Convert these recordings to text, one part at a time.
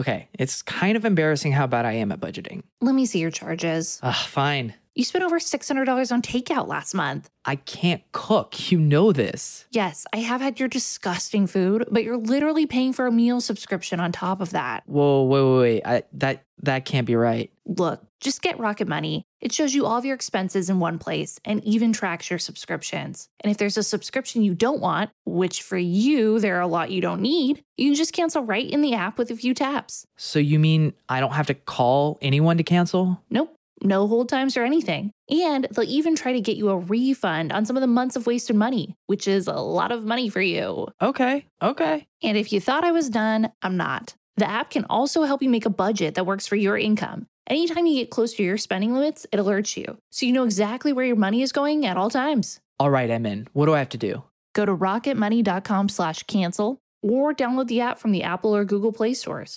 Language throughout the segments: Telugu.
Okay, it's kind of embarrassing how bad I am at budgeting. Let me see your charges. Ugh, fine. You spent over $600 on takeout last month. I can't cook. You know this. Yes, I have had your disgusting food, but you're literally paying for a meal subscription on top of that. Whoa, wait, wait, wait. I, that that can't be right. Look, just get Rocket Money. It shows you all of your expenses in one place and even tracks your subscriptions. And if there's a subscription you don't want, which for you, there are a lot you don't need, you can just cancel right in the app with a few taps. So you mean I don't have to call anyone to cancel? Nope, no hold times or anything. And they'll even try to get you a refund on some of the months of wasted money, which is a lot of money for you. Okay, okay. And if you thought I was done, I'm not. The app can also help you make a budget that works for your income. Anytime you get close to your spending limits, it alerts you, so you know exactly where your money is going at all times. All right, I'm in. What do I have to do? Go to rocketmoney.com slash cancel or download the app from the Apple or Google Play stores.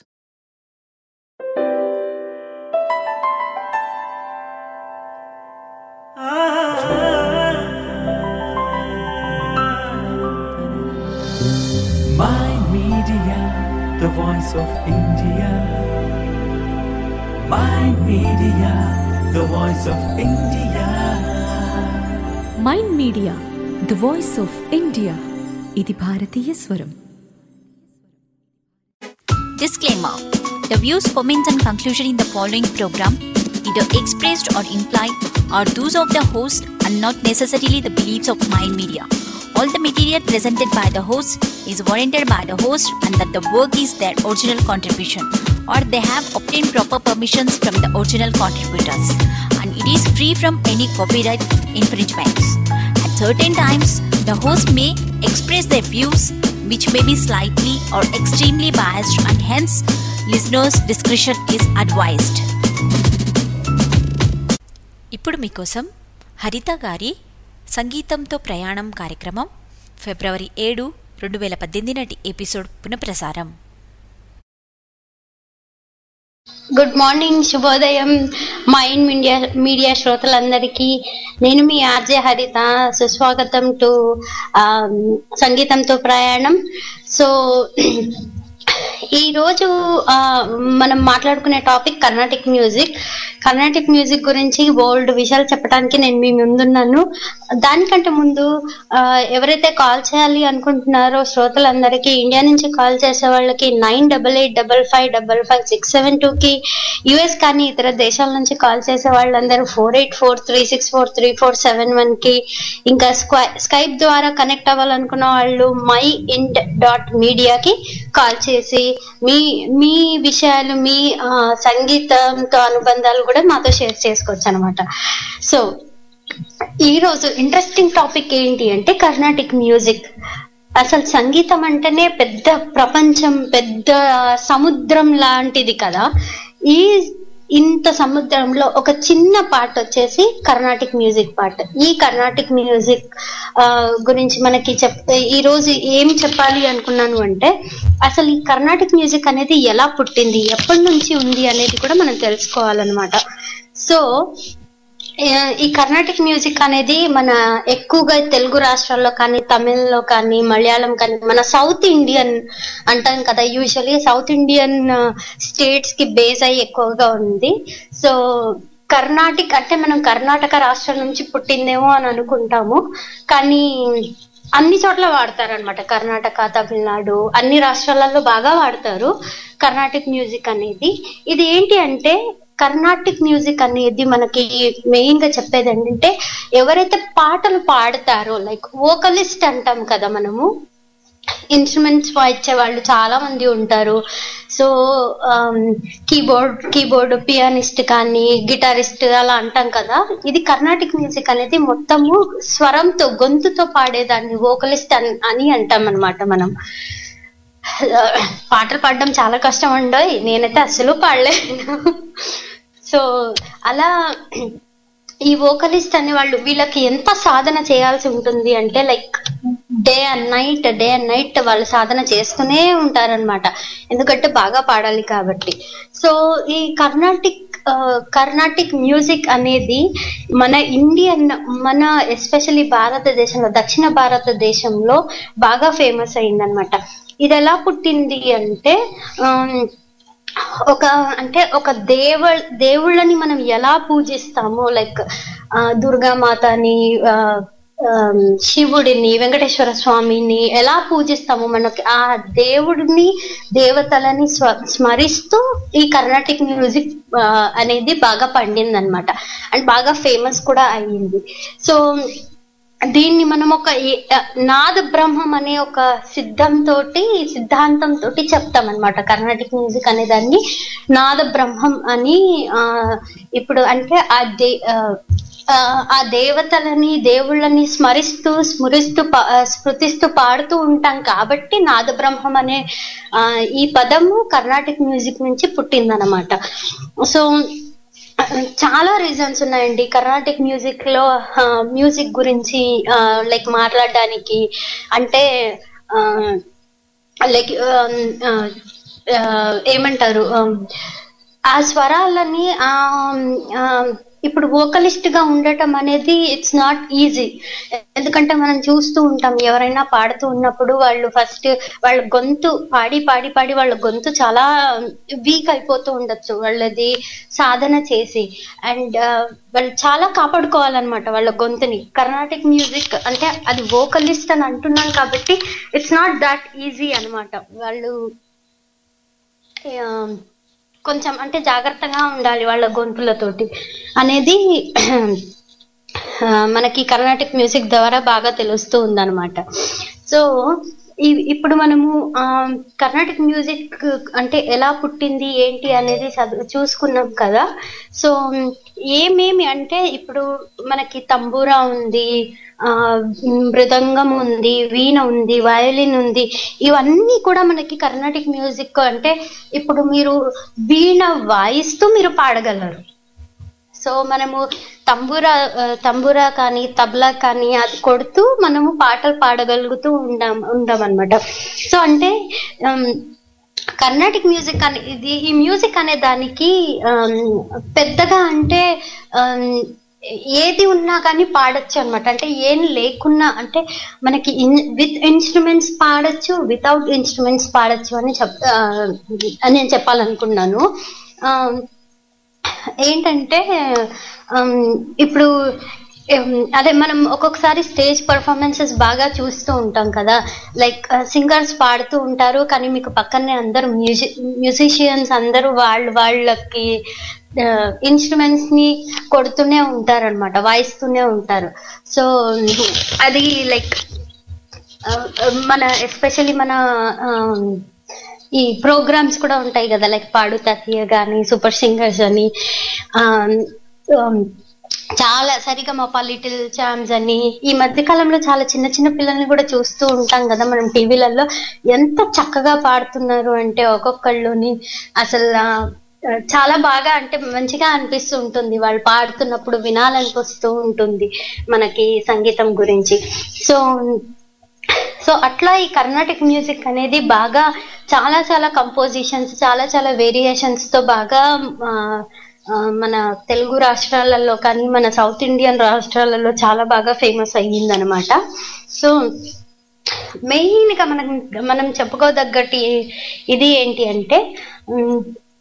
My Media, the voice of India. My Media, the voice of India. Mind Media the voice of India ఇది భారతీయ స్వరం Disclaimer The views, comments, and conclusion in the following program, either expressed or implied, are those of the host and not necessarily the beliefs of Mind Media. All the material presented by the host is warranted by the host and that the work is their original contribution or they have obtained proper permissions from the original contributors and it is free from any copyright infringements. At certain times, the host may express their views which may be slightly or extremely biased and hence listeners' discretion is advised. ఇప్పుడు మీకోసం హరిత గారి సంగీతంతో ప్రయాణం కార్యక్రమం ఫిబ్రవరి ఏడు రెండు వేల పద్దెనిమిది నాటి ఎపిసోడ్ పునఃప్రసారం గుడ్ మార్నింగ్ శుభోదయం మైండ్ మీడియా మీడియా శ్రోతలందరికీ నేను మీ ఆర్జే హరిత సుస్వాగతం టు సంగీతంతో ప్రయాణం సో ఈరోజు ఆ, మనం మాట్లాడుకునే topic Carnatic music Carnatic music గురించి బోల్డ్ విషయాలు చెప్పడానికి నేను మీ ముందున్నాను దానికంటే ముందు ఆ, ఎవరైతే కాల్ చేయాలి అనుకుంటున్నారో శ్రోతలందరికీ ఇండియా నుంచి కాల్ చేసే వాళ్ళకి nine double eight double five double five six seven two కి యుఎస్ కానీ ఇతర దేశాల నుంచి కాల్ చేసే వాళ్ళందరూ four eight four three six four three four seven one కి ఇంకా స్క్వై స్కైప్ ద్వారా కనెక్ట్ అవ్వాలనుకున్న వాళ్ళు మై ఇంట్ డాట్ మీడియాకి కాల్ చేసి మీ మీ విషయాలు మీ ఆ, సంగీతంతో అనుబంధాలు కూడా మాతో షేర్ చేసుకోవచ్చు అనమాట సో ఈ రోజు ఇంట్రెస్టింగ్ టాపిక్ ఏంటి అంటే కర్ణాటిక్ మ్యూజిక్ అసలు సంగీతం అంటేనే పెద్ద ప్రపంచం పెద్ద సముద్రం లాంటిది కదా ఈ ఇంత సముద్రంలో ఒక చిన్న పార్ట్ వచ్చేసి కర్ణాటిక్ మ్యూజిక్ పార్ట్ ఈ కర్ణాటిక్ మ్యూజిక్ ఆ, గురించి మనకి చెప్ ఈ రోజు ఏం చెప్పాలి అనుకున్నాను అంటే అసలు ఈ కర్ణాటిక్ మ్యూజిక్ అనేది ఎలా పుట్టింది ఎప్పటి నుంచి ఉంది అనేది కూడా మనం తెలుసుకోవాలన్నమాట సో ఏ- ఈ కర్ణాటిక్ మ్యూజిక్ అనేది మన ఎక్కువగా తెలుగు రాష్ట్రాల్లో కానీ తమిళ్లో కానీ మలయాళం కానీ మన సౌత్ ఇండియన్ అంటాం కదా యూజువల్లీ సౌత్ ఇండియన్ స్టేట్స్ కి బేస్ అయ్యి ఎక్కువగా ఉంది సో కర్ణాటిక్ అంటే మనం కర్ణాటక రాష్ట్రం నుంచి పుట్టిందేమో అని అనుకుంటాము కానీ అన్ని చోట్ల వాడతారు అనమాట కర్ణాటక తమిళనాడు అన్ని రాష్ట్రాలలో బాగా వాడతారు కర్ణాటిక్ మ్యూజిక్ అనేది ఇది ఏంటి అంటే కర్ణాటిక్ మ్యూజిక్ అనేది మనకి మెయిన్ గా చెప్పేది ఏంటంటే ఎవరైతే పాటలు పాడతారో లైక్ వోకలిస్ట్ అంటాం కదా మనము ఇన్స్ట్రుమెంట్స్ వాయించే వాళ్ళు చాలా మంది ఉంటారు సో కీబోర్డ్ కీబోర్డ్ పియానిస్ట్ కానీ గిటారిస్ట్ అలా అంటాం కదా ఇది కర్ణాటిక్ మ్యూజిక్ అనేది మొత్తము స్వరంతో గొంతుతో పాడేదాన్ని వోకలిస్ట్ అని అంటాం అనమాట మనం పాటలు పాడడం చాలా కష్టం అండోయ్ నేనైతే అస్సలు పాడలేను సో అలా ఈ వోకలిస్ట్ అనే వాళ్ళు వీళ్ళకి ఎంత సాధన చేయాల్సి ఉంటుంది అంటే like day and night day and night వాళ్ళు సాధన చేస్తూనే ఉంటారన్నమాట ఎందుకంటే బాగా పాడాలి కాబట్టి సో ఈ కర్ణాటిక్ ఆ, కర్ణాటిక్ మ్యూజిక్ అనేది మన ఇండియన్ మన ఎస్పెషల్లీ భారతదేశంలో దక్షిణ భారతదేశంలో బాగా ఫేమస్ అయిందనమాట ఇది ఎలా పుట్టింది అంటే ఆమ్, ఒక అంటే ఒక దేవ దేవుళ్ళని మనం ఎలా పూజిస్తామో లైక్ దుర్గామాతని ఆ, ఆ, శివుడిని వెంకటేశ్వర స్వామిని ఎలా పూజిస్తామో మనకి ఆ దేవుడిని దేవతలని స్వ స్మరిస్తూ ఈ కర్ణాటిక్ మ్యూజిక్ ఆ, అనేది బాగా పండింది అనమాట అండ్ బాగా ఫేమస్ కూడా అయ్యింది సో దీన్ని మనం ఒక ఏ- నాద బ్రహ్మం అనే ఒక సిద్ధంతో సిద్ధాంతం తోటి చెప్తాం అనమాట కర్ణాటిక్ మ్యూజిక్ అనే దాన్ని నాద బ్రహ్మం అని ఆ ఇప్పుడు అంటే ఆ దే ఆ, ఆ, ఆ దేవతలని దేవుళ్ళని స్మరిస్తూ స్మరిస్తూ పా- ఆ, స్మృతిస్తూ పాడుతూ ఉంటాం కాబట్టి నాద బ్రహ్మం అనే ఆ, ఈ పదము కర్ణాటిక్ మ్యూజిక్ నుంచి పుట్టిందనమాట సో చాలా రీజన్స్ ఉన్నాయండి కర్ణాటిక్ మ్యూజిక్ లో మ్యూజిక్ గురించి లైక్ మాట్లాడడానికి అంటే లైక్ ఏమంటారు um, ఆ స్వరాలని ఆ ఆ, ఇప్పుడు వోకలిస్ట్ గా ఉండటం అనేది ఇట్స్ నాట్ ఈజీ ఎందుకంటే మనం చూస్తూ ఉంటాం ఎవరైనా పాడుతూ ఉన్నప్పుడు వాళ్ళు ఫస్ట్ వాళ్ళ గొంతు పాడి పాడి పాడి వాళ్ళ గొంతు చాలా వీక్ అయిపోతూ ఉండొచ్చు వాళ్ళది సాధన చేసి అండ్ వాళ్ళు చాలా కాపాడుకోవాలన్నమాట వాళ్ళ గొంతుని కర్ణాటిక్ మ్యూజిక్ అంటే అది వోకలిస్ట్ అని అంటున్నాం కాబట్టి ఇట్స్ నాట్ దాట్ ఈజీ అన్నమాట వాళ్ళు ఆ, కొంచెం అంటే జాగ్రత్తగా ఉండాలి వాళ్ళ గొంతులతోటి అనేది ఆ, మనకి కర్ణాటిక్ మ్యూజిక్ ద్వారా బాగా తెలుస్తూ ఉందన్నమాట సో ఈ- ఇప్పుడు మనము ఆ, కర్ణాటిక్ మ్యూజిక్ అంటే ఎలా పుట్టింది ఏంటి అనేది చదువు చూసుకున్నాం కదా సో ఏమేమి అంటే ఇప్పుడు మనకి తంబూరా ఉంది ఆ మృదంగం ఉంది వీణ ఉంది వయలిన్ ఉంది ఇవన్నీ కూడా మనకి కర్ణాటిక్ మ్యూజిక్ అంటే ఇప్పుడు మీరు వీణ వాయిస్తూ మీరు పాడగలరు సో మనము తంబూరా ఆ, తంబూరా కానీ తబలా కానీ అది కొడుతూ మనము పాటలు పాడగలుగుతూ ఉండాం ఉండాం అనమాట సో అంటే ఉమ్, కర్ణాటిక్ మ్యూజిక్ అనే ఇది ఈ మ్యూజిక్ అనే దానికి ఆమ్, పెద్దగా అంటే ఆమ్, ఏది ఉన్నా కానీ పాడొచ్చు అనమాట అంటే ఏం లేకున్నా అంటే మనకి విత్ ఇన్స్ట్రుమెంట్స్ పాడొచ్చు వితౌట్ ఇన్స్ట్రుమెంట్స్ పాడొచ్చు అని చెప్ ఆ, అని నేను చెప్పాలనుకున్నాను ఆమ్, ఏంటంటే ఆమ్, ఇప్పుడు ఉమ్, అదే మనం ఒక్కొక్కసారి స్టేజ్ పర్ఫార్మెన్సెస్ బాగా చూస్తూ ఉంటాం కదా లైక్ సింగర్స్ పాడుతూ ఉంటారు కానీ మీకు పక్కనే అందరు మ్యూజి మ్యూజిషియన్స్ అందరూ వాళ్ళు వాళ్ళకి ఇన్స్ట్రుమెంట్స్ ని కొడుతూనే ఉంటారు అనమాట వాయిస్తూనే ఉంటారు సో అది లైక్ మన ఎస్పెషల్లీ మన ఆ, ఈ ప్రోగ్రామ్స్ కూడా ఉంటాయి కదా లైక్ పాడు తతీయ కానీ సూపర్ సింగర్స్ అని ఆ, ఉమ్, చాలా సరిగమప లిటిల్ ఛామ్స్ అని ఈ మధ్య కాలంలో చాలా చిన్న చిన్న పిల్లల్ని కూడా చూస్తూ ఉంటాం కదా మనం టీవీలలో ఎంత చక్కగా పాడుతున్నారు అంటే ఒక్కొక్కళ్ళుని అసలు ఆ, చాలా బాగా అంటే మంచిగా అనిపిస్తూ ఉంటుంది వాళ్ళు పాడుతున్నప్పుడు వినాలనిపిస్తూ ఉంటుంది మనకి సంగీతం గురించి సో సో అట్లా ఈ కర్ణాటిక్ మ్యూజిక్ అనేది బాగా చాలా చాలా కంపోజిషన్స్ చాలా చాలా వేరియేషన్స్ తో బాగా ఆ, ఆ, మన తెలుగు రాష్ట్రాలలో కానీ మన సౌత్ ఇండియన్ రాష్ట్రాలలో చాలా బాగా ఫేమస్ అయ్యిందనమాట సో మెయిన్ గా మనం మనం చెప్పుకోదగ్గటి ఇది ఏంటి అంటే ఉమ్,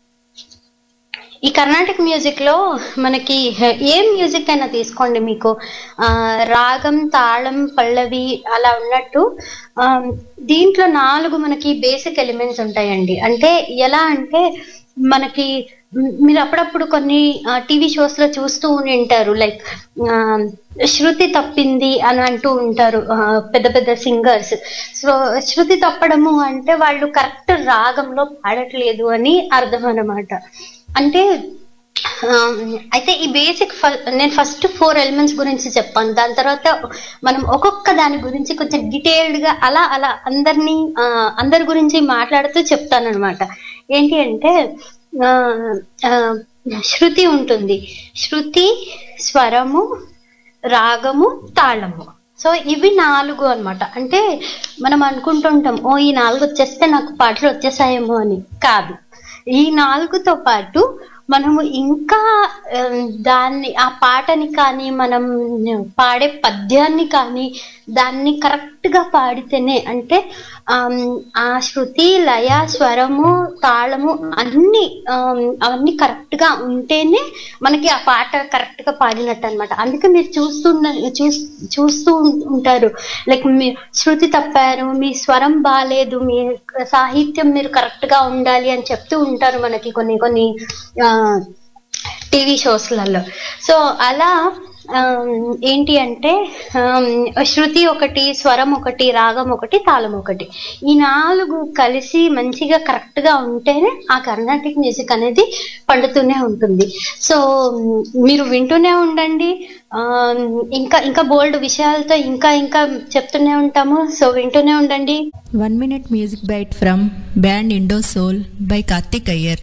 ఈ కర్ణాటక మ్యూజిక్ లో మనకి ఏ మ్యూజిక్ అయినా తీసుకోండి మీకు ఆ రాగం తాళం పల్లవి అలా ఉన్నట్టు ఆ, దీంట్లో నాలుగు మనకి బేసిక్ ఎలిమెంట్స్ ఉంటాయండి అంటే ఎలా అంటే మనకి మ్, మీరు అప్పుడప్పుడు కొన్ని టీవీ షోస్ లో చూస్తూ ఉంటారు లైక్ శృతి తప్పింది అని అంటూ ఉంటారు ఆ, పెద్ద పెద్ద సింగర్స్ సో శృతి తప్పడము అంటే వాళ్ళు కరెక్ట్ రాగంలో పాడట్లేదు అని అర్థం అన్నమాట అంటే ఆ, అయితే ఈ బేసిక్ నేను ఫస్ట్ ఫోర్ ఎలిమెంట్స్ గురించి చెప్పాను దాని తర్వాత మనం ఒక్కొక్క దాని గురించి కొంచెం డీటెయిల్డ్ గా అలా అలా అందరినీ ఆ, అందరి గురించి మాట్లాడుతూ చెప్తాను అనమాట ఏంటి అంటే ఆ, ఆ, శృతి ఉంటుంది శృతి స్వరము రాగము తాళము సో ఇవి నాలుగు అన్నమాట అంటే మనం అనుకుంటుంటాం ఓ ఈ నాలుగు వచ్చేస్తే నాకు పాటలు వచ్చేసాయేమో అని కాదు ఈ నాలుగుతో పాటు మనము ఇంకా ఆ, దాన్ని ఆ పాటని కానీ మనం పాడే పద్యాన్ని కానీ దాన్ని కరెక్ట్ గా పాడితేనే అంటే ఆమ్, ఆ శృతి లయ స్వరము తాళము అన్ని ఆమ్, అవన్నీ కరెక్ట్ గా ఉంటేనే మనకి ఆ పాట కరెక్ట్ గా పాడినట్టు అనమాట అందుకే మీరు చూస్తున్న చూస్ చూస్తూ ఉం- ఉంటారు లైక్ మీ శృతి తప్పారు మీ స్వరం బాగాలేదు మీ సాహిత్యం మీరు కరెక్ట్ గా ఉండాలి అని చెప్తూ ఉంటారు మనకి కొన్ని కొన్ని ఆ, టీవీ షోస్లలో సో అలా ఆమ్, ఏంటి అంటే ఆమ్, శృతి ఒకటి స్వరం ఒకటి రాగం ఒకటి తాళం ఒకటి ఈ నాలుగు కలిసి మంచిగా కరెక్ట్ గా ఉంటేనే ఆ కర్ణాటిక్ మ్యూజిక్ అనేది పండుతూనే ఉంటుంది సో మ్, మీరు వింటూనే ఉండండి ఆమ్, ఇంకా ఇంకా బోల్డ్ విషయాలతో ఇంకా ఇంకా చెప్తూనే ఉంటాము సో వింటూనే ఉండండి One minute music bite from band Indo Soul by Karthik Iyer.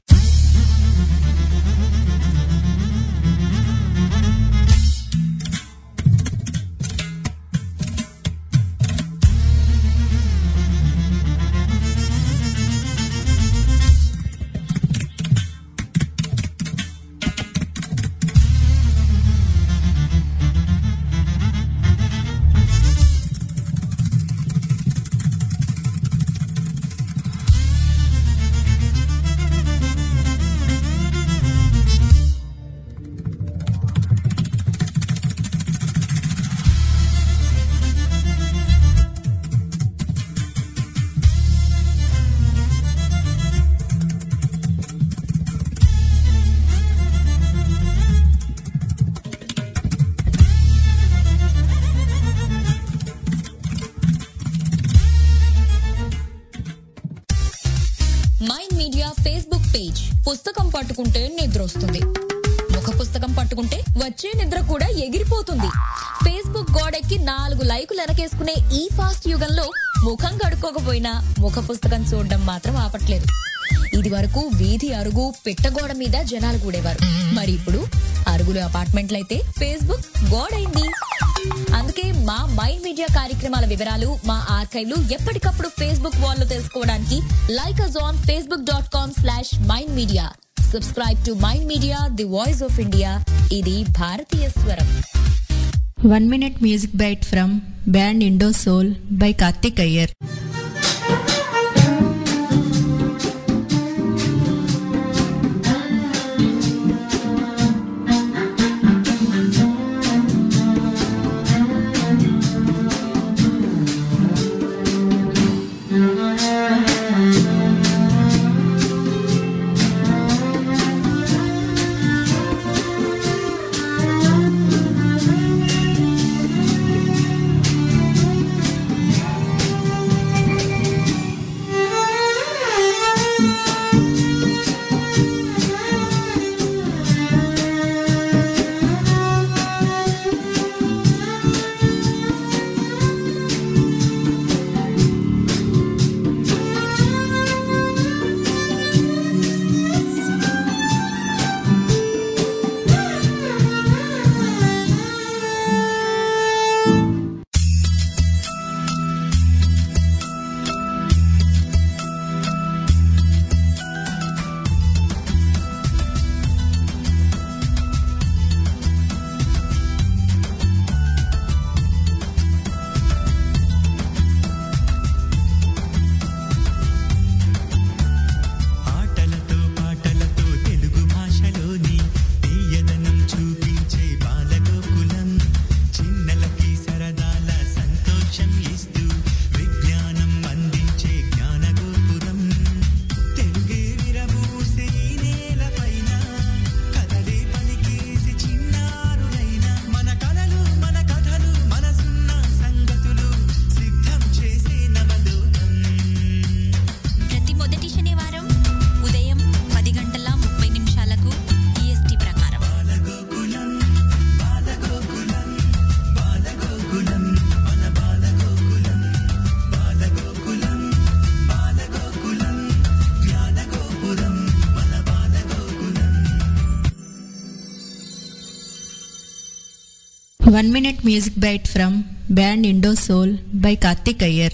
Mind Media Facebook page పుస్తకం పట్టుకుంటే నిద్ర వస్తుంది ముఖ పుస్తకం పట్టుకుంటే వచ్చే నిద్ర కూడా ఎగిరిపోతుంది ఫేస్బుక్ గోడెక్కి నాలుగు లైకులు వెనకేసుకునే ఈ ఫాస్ట్ యుగంలో ముఖం కడుక్కోకపోయినా ముఖ పుస్తకం చూడడం మాత్రం ఆపట్లేదు ఇది వరకు వీధి అరుగు పిట్టగోడ మీద జనాలు కూడేవారు మరి ఇప్పుడు అరుగులు అపార్ట్మెంట్లయితే ఫేస్బుక్ గోడైంది అందుకే మా మైండ్ మీడియా కార్యక్రమాల వివరాలు మా ఆర్కైవ్లు ఎప్పటికప్పుడు ఫేస్బుక్ వాల్ లో తెలుసుకోవడానికి like us on Facebook dot com slash Mind Media subscribe to Mind Media the voice of India ఇది భారతీయ స్వరం One minute music bite from band Indo Soul by Karthik Iyer. ఆటలతో పాటలతో తెలుగు భాషలోని తీయదనం చూపించే బాలగోకులం చిన్నలకి సరదాల సంతోషం ఇస్తూ విజ్ఞానం అందించే జ్ఞానగోపురం తెలుగే విరబూసే ఈ నేలపైన కథలే పలికేసి చిన్నారులైన మన కలలు మన కథలు మనసున్న సంగతులు సిద్ధం చేసే నవలోకం ప్రతి మొదటి శనివారం ఉదయం పది గంటల ముప్పై నిమిషాలకు ఈఎస్టీ ప్రకారం One minute music bite from band Indo Soul by Karthik Iyer.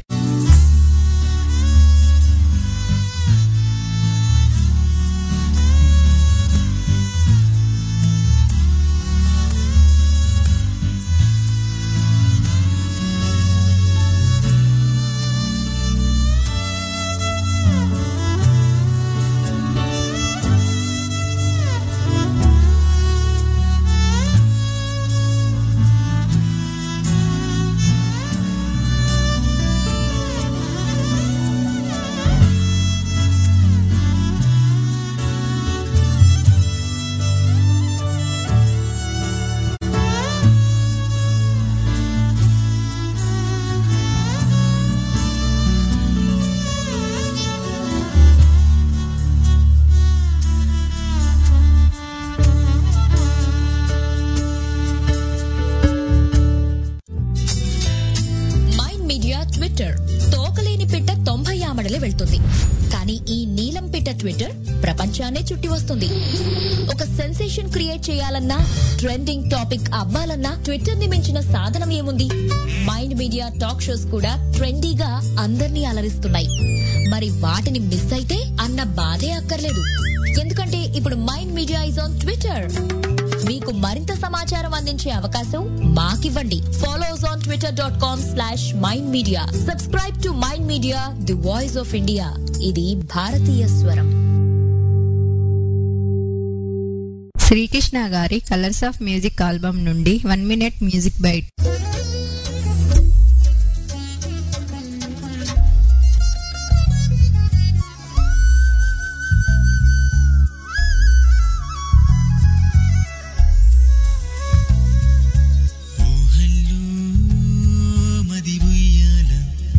Twitter ప్రపంచాన్నే చుట్టి వస్తుంది ఒక సెన్సేషన్ క్రియేట్ చేయాలన్నా ట్రెండింగ్ టాపిక్ అవ్వాలన్నా ట్విట్టర్ ని మించిన సాధనం ఏముంది మైండ్ మీడియా టాక్ షోస్ కూడా ట్రెండీగా అందర్నీ అలరిస్తున్నాయి మరి వాటిని మిస్ అయితే అన్న బాధే అక్కర్లేదు ఎందుకంటే ఇప్పుడు Mind Media is on Twitter మీకు మరింత సమాచారం అందించే అవకాశం మాకివ్వండి follow us on Twitter dot com slash Mind Media subscribe to Mind Media the voice of India ఇది భారతీయ స్వరం శ్రీకృష్ణ గారి కలర్స్ ఆఫ్ మ్యూజిక్ ఆల్బమ్ నుండి వన్ మినిట్ మ్యూజిక్ బైట్ ఊహల్లో మది ఉయ్యాల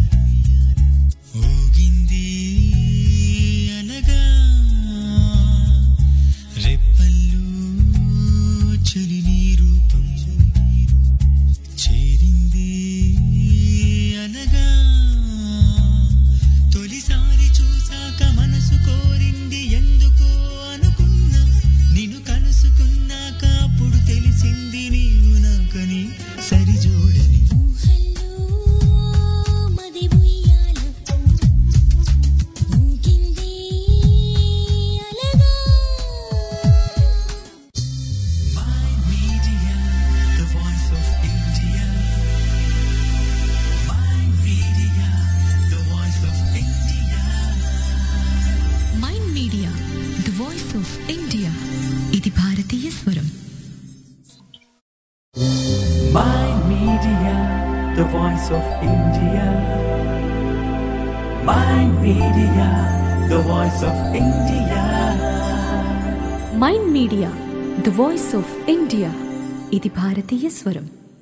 ఊగిందే అనగా రెప్పల్లో చలి నీ రూపం చేరిందే అనగా తొలిసారి చూసాక మనసు కోరింది ఎందుకో అనుకున్నా నిన్ను కలుసుకున్నాక అప్పుడు తెలిసింది నీవు నాకని సరిజోడని Mind Media, the voice of India. Mind Media, the voice of India. Mind Media the voice of India ఇది భారతీయ స్వరం Mind Media, the voice of India. Mind Media, the voice of India. Mind Media the voice of India ఇది భారతీయ స్వరం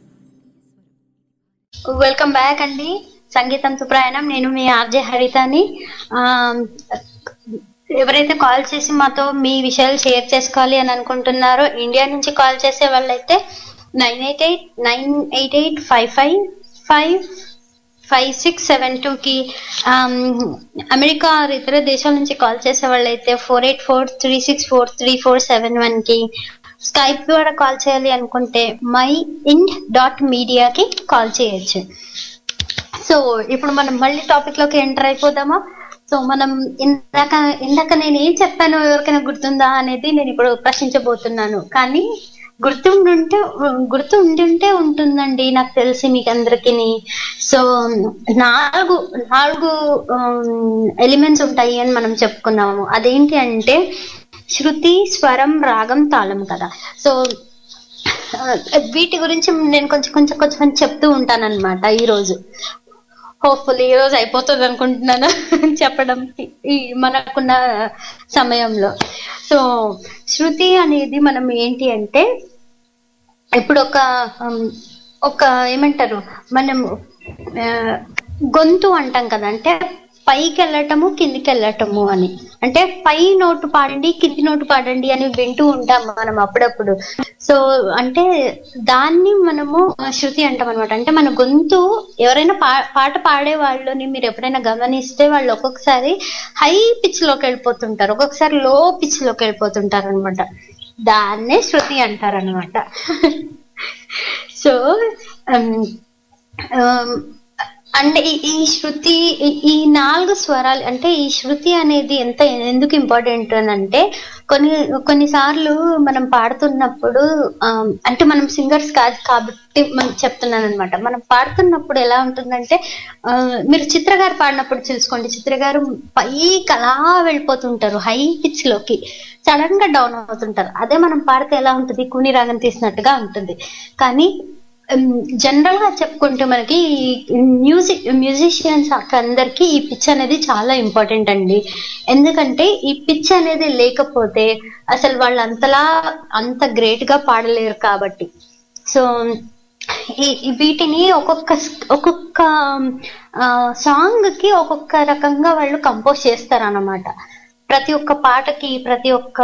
వెల్కమ్ బ్యాక్ అండి సంగీతంతో ప్రయాణం నేను మీ ఆర్జే హరితని ఆ, ఎవరైతే కాల్ చేసి మాతో మీ విషయాలు షేర్ చేసుకోవాలి అని అనుకుంటున్నారో ఇండియా నుంచి కాల్ చేసే వాళ్ళైతే nine eight eight nine eight eight five five five five six seven టూకి అమెరికా or ఇతర దేశాల నుంచి కాల్ చేసే వాళ్ళైతే four eight four three six four three four seven వన్కి స్కైప్ ద్వారా కాల్ చేయాలి అనుకుంటే మై ఇండ్ డాట్ మీడియాకి కాల్ చేయొచ్చు సో ఇప్పుడు మనం మళ్ళీ టాపిక్ లోకి ఎంటర్ అయిపోదామా సో మనం ఇందాక ఇందాక నేను ఏం చెప్పానో ఎవరికైనా గుర్తుందా అనేది నేను ఇప్పుడు ప్రశ్నించబోతున్నాను కానీ గుర్తుండుంటే గుర్తు ఉండుంటే ఉంటుందండి నాకు తెలిసి మీకు అందరికి సో నాలుగు నాలుగు ఎలిమెంట్స్ ఉంటాయి అని మనం చెప్పుకున్నాము అదేంటి అంటే శృతి స్వరం రాగం తాళం కదా సో ఆ, వీటి గురించి నేను కొంచెం కొంచెం కొంచెం చెప్తూ ఉంటాను అనమాట ఈ రోజు హోప్ఫుల్లీ ఈ రోజు అయిపోతుంది అనుకుంటున్నాను చెప్పడం ఈ మనకున్న సమయంలో సో శృతి అనేది మనం ఏంటి అంటే ఇప్పుడు ఒక ఉమ్, ఒక ఏమంటారు మనం ఆ, గొంతు అంటాం కదా అంటే పైకి వెళ్ళటము కిందికి వెళ్ళటము అని అంటే పై నోటు పాడండి కింది నోటు పాడండి అని వింటూ ఉంటాం మనం అప్పుడప్పుడు సో అంటే దాన్ని మనము శృతి అంటాం అనమాట అంటే మన గొంతు ఎవరైనా పా పాట పాడే వాళ్ళని మీరు ఎప్పుడైనా గమనిస్తే వాళ్ళు ఒక్కొక్కసారి హై పిచ్ లోకి వెళ్ళిపోతుంటారు ఒక్కొక్కసారి లో పిచ్ లోకి వెళ్ళిపోతుంటారు అనమాట దాన్నే శృతి అంటారు అనమాట సో అంటే ఈ- ఈ శృతి ఈ- ఈ నాలుగు స్వరాలు అంటే ఈ శృతి అనేది ఎంత ఎందుకు ఇంపార్టెంట్ అని అంటే కొన్ని కొన్నిసార్లు మనం పాడుతున్నప్పుడు ఆ, అంటే మనం సింగర్స్ కాదు కాబట్టి మనం చెప్తున్నాను అనమాట మనం పాడుతున్నప్పుడు ఎలా ఉంటుందంటే ఆ, మీరు చిత్ర గారు పాడినప్పుడు చూసుకోండి చిత్ర గారు పైకి అలా వెళ్ళిపోతుంటారు హై పిచ్ లోకి సడన్ గా డౌన్ అవుతుంటారు అదే మనం పాడితే ఎలా ఉంటుంది కుని రాగం తీసినట్టుగా ఉంటుంది కానీ జనరల్ గా చెప్పుకుంటే మనకి మ్యూజిక్ మ్యూజిషియన్స్ అందరికి ఈ పిచ్ అనేది చాలా ఇంపార్టెంట్ అండి ఎందుకంటే ఈ పిచ్ అనేది లేకపోతే అసలు వాళ్ళు అంతలా అంత గ్రేట్ గా పాడలేరు కాబట్టి సో ఈ ఈ వీటిని ఒక్కొక్క స్- ఒక్కొక్క సాంగ్ కి ఒక్కొక్క రకంగా వాళ్ళు కంపోజ్ చేస్తారన్నమాట ప్రతి ఒక్క పాటకి ప్రతి ఒక్క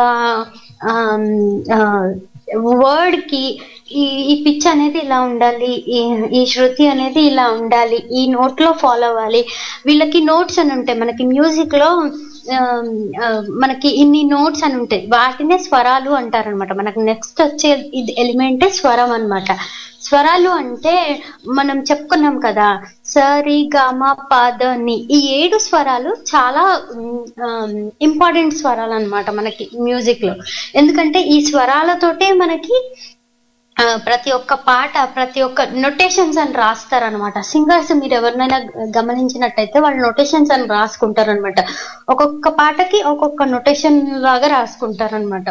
వర్డ్ కి ఈ ఈ పిచ్ అనేది ఇలా ఉండాలి ఈ ఈ శృతి అనేది ఇలా ఉండాలి ఈ నోట్ లో ఫాలో అవ్వాలి వీళ్ళకి నోట్స్ అని ఉంటాయి మనకి మ్యూజిక్ లో ఆమ్, ఆ, మనకి ఇన్ని నోట్స్ అని ఉంటాయి వాటినే స్వరాలు అంటారనమాట మనకు నెక్స్ట్ వచ్చే ఇది ఎలిమెంటే స్వరం అన్నమాట స్వరాలు అంటే మనం చెప్పుకున్నాం కదా సరి గమ పద ని ఈ ఏడు స్వరాలు చాలా ఇంపార్టెంట్ స్వరాలు అన్నమాట మనకి మ్యూజిక్ లో ఎందుకంటే ఈ స్వరాలతోటే మనకి ఆ, ప్రతి ఒక్క పాట ప్రతి ఒక్క నొటేషన్స్ అని రాస్తారనమాట సింగర్స్ మీరు ఎవరినైనా గమనించినట్టయితే వాళ్ళు నొటేషన్స్ అని రాసుకుంటారనమాట ఒక్కొక్క పాటకి ఒక్కొక్క నొటేషన్ లాగా రాసుకుంటారనమాట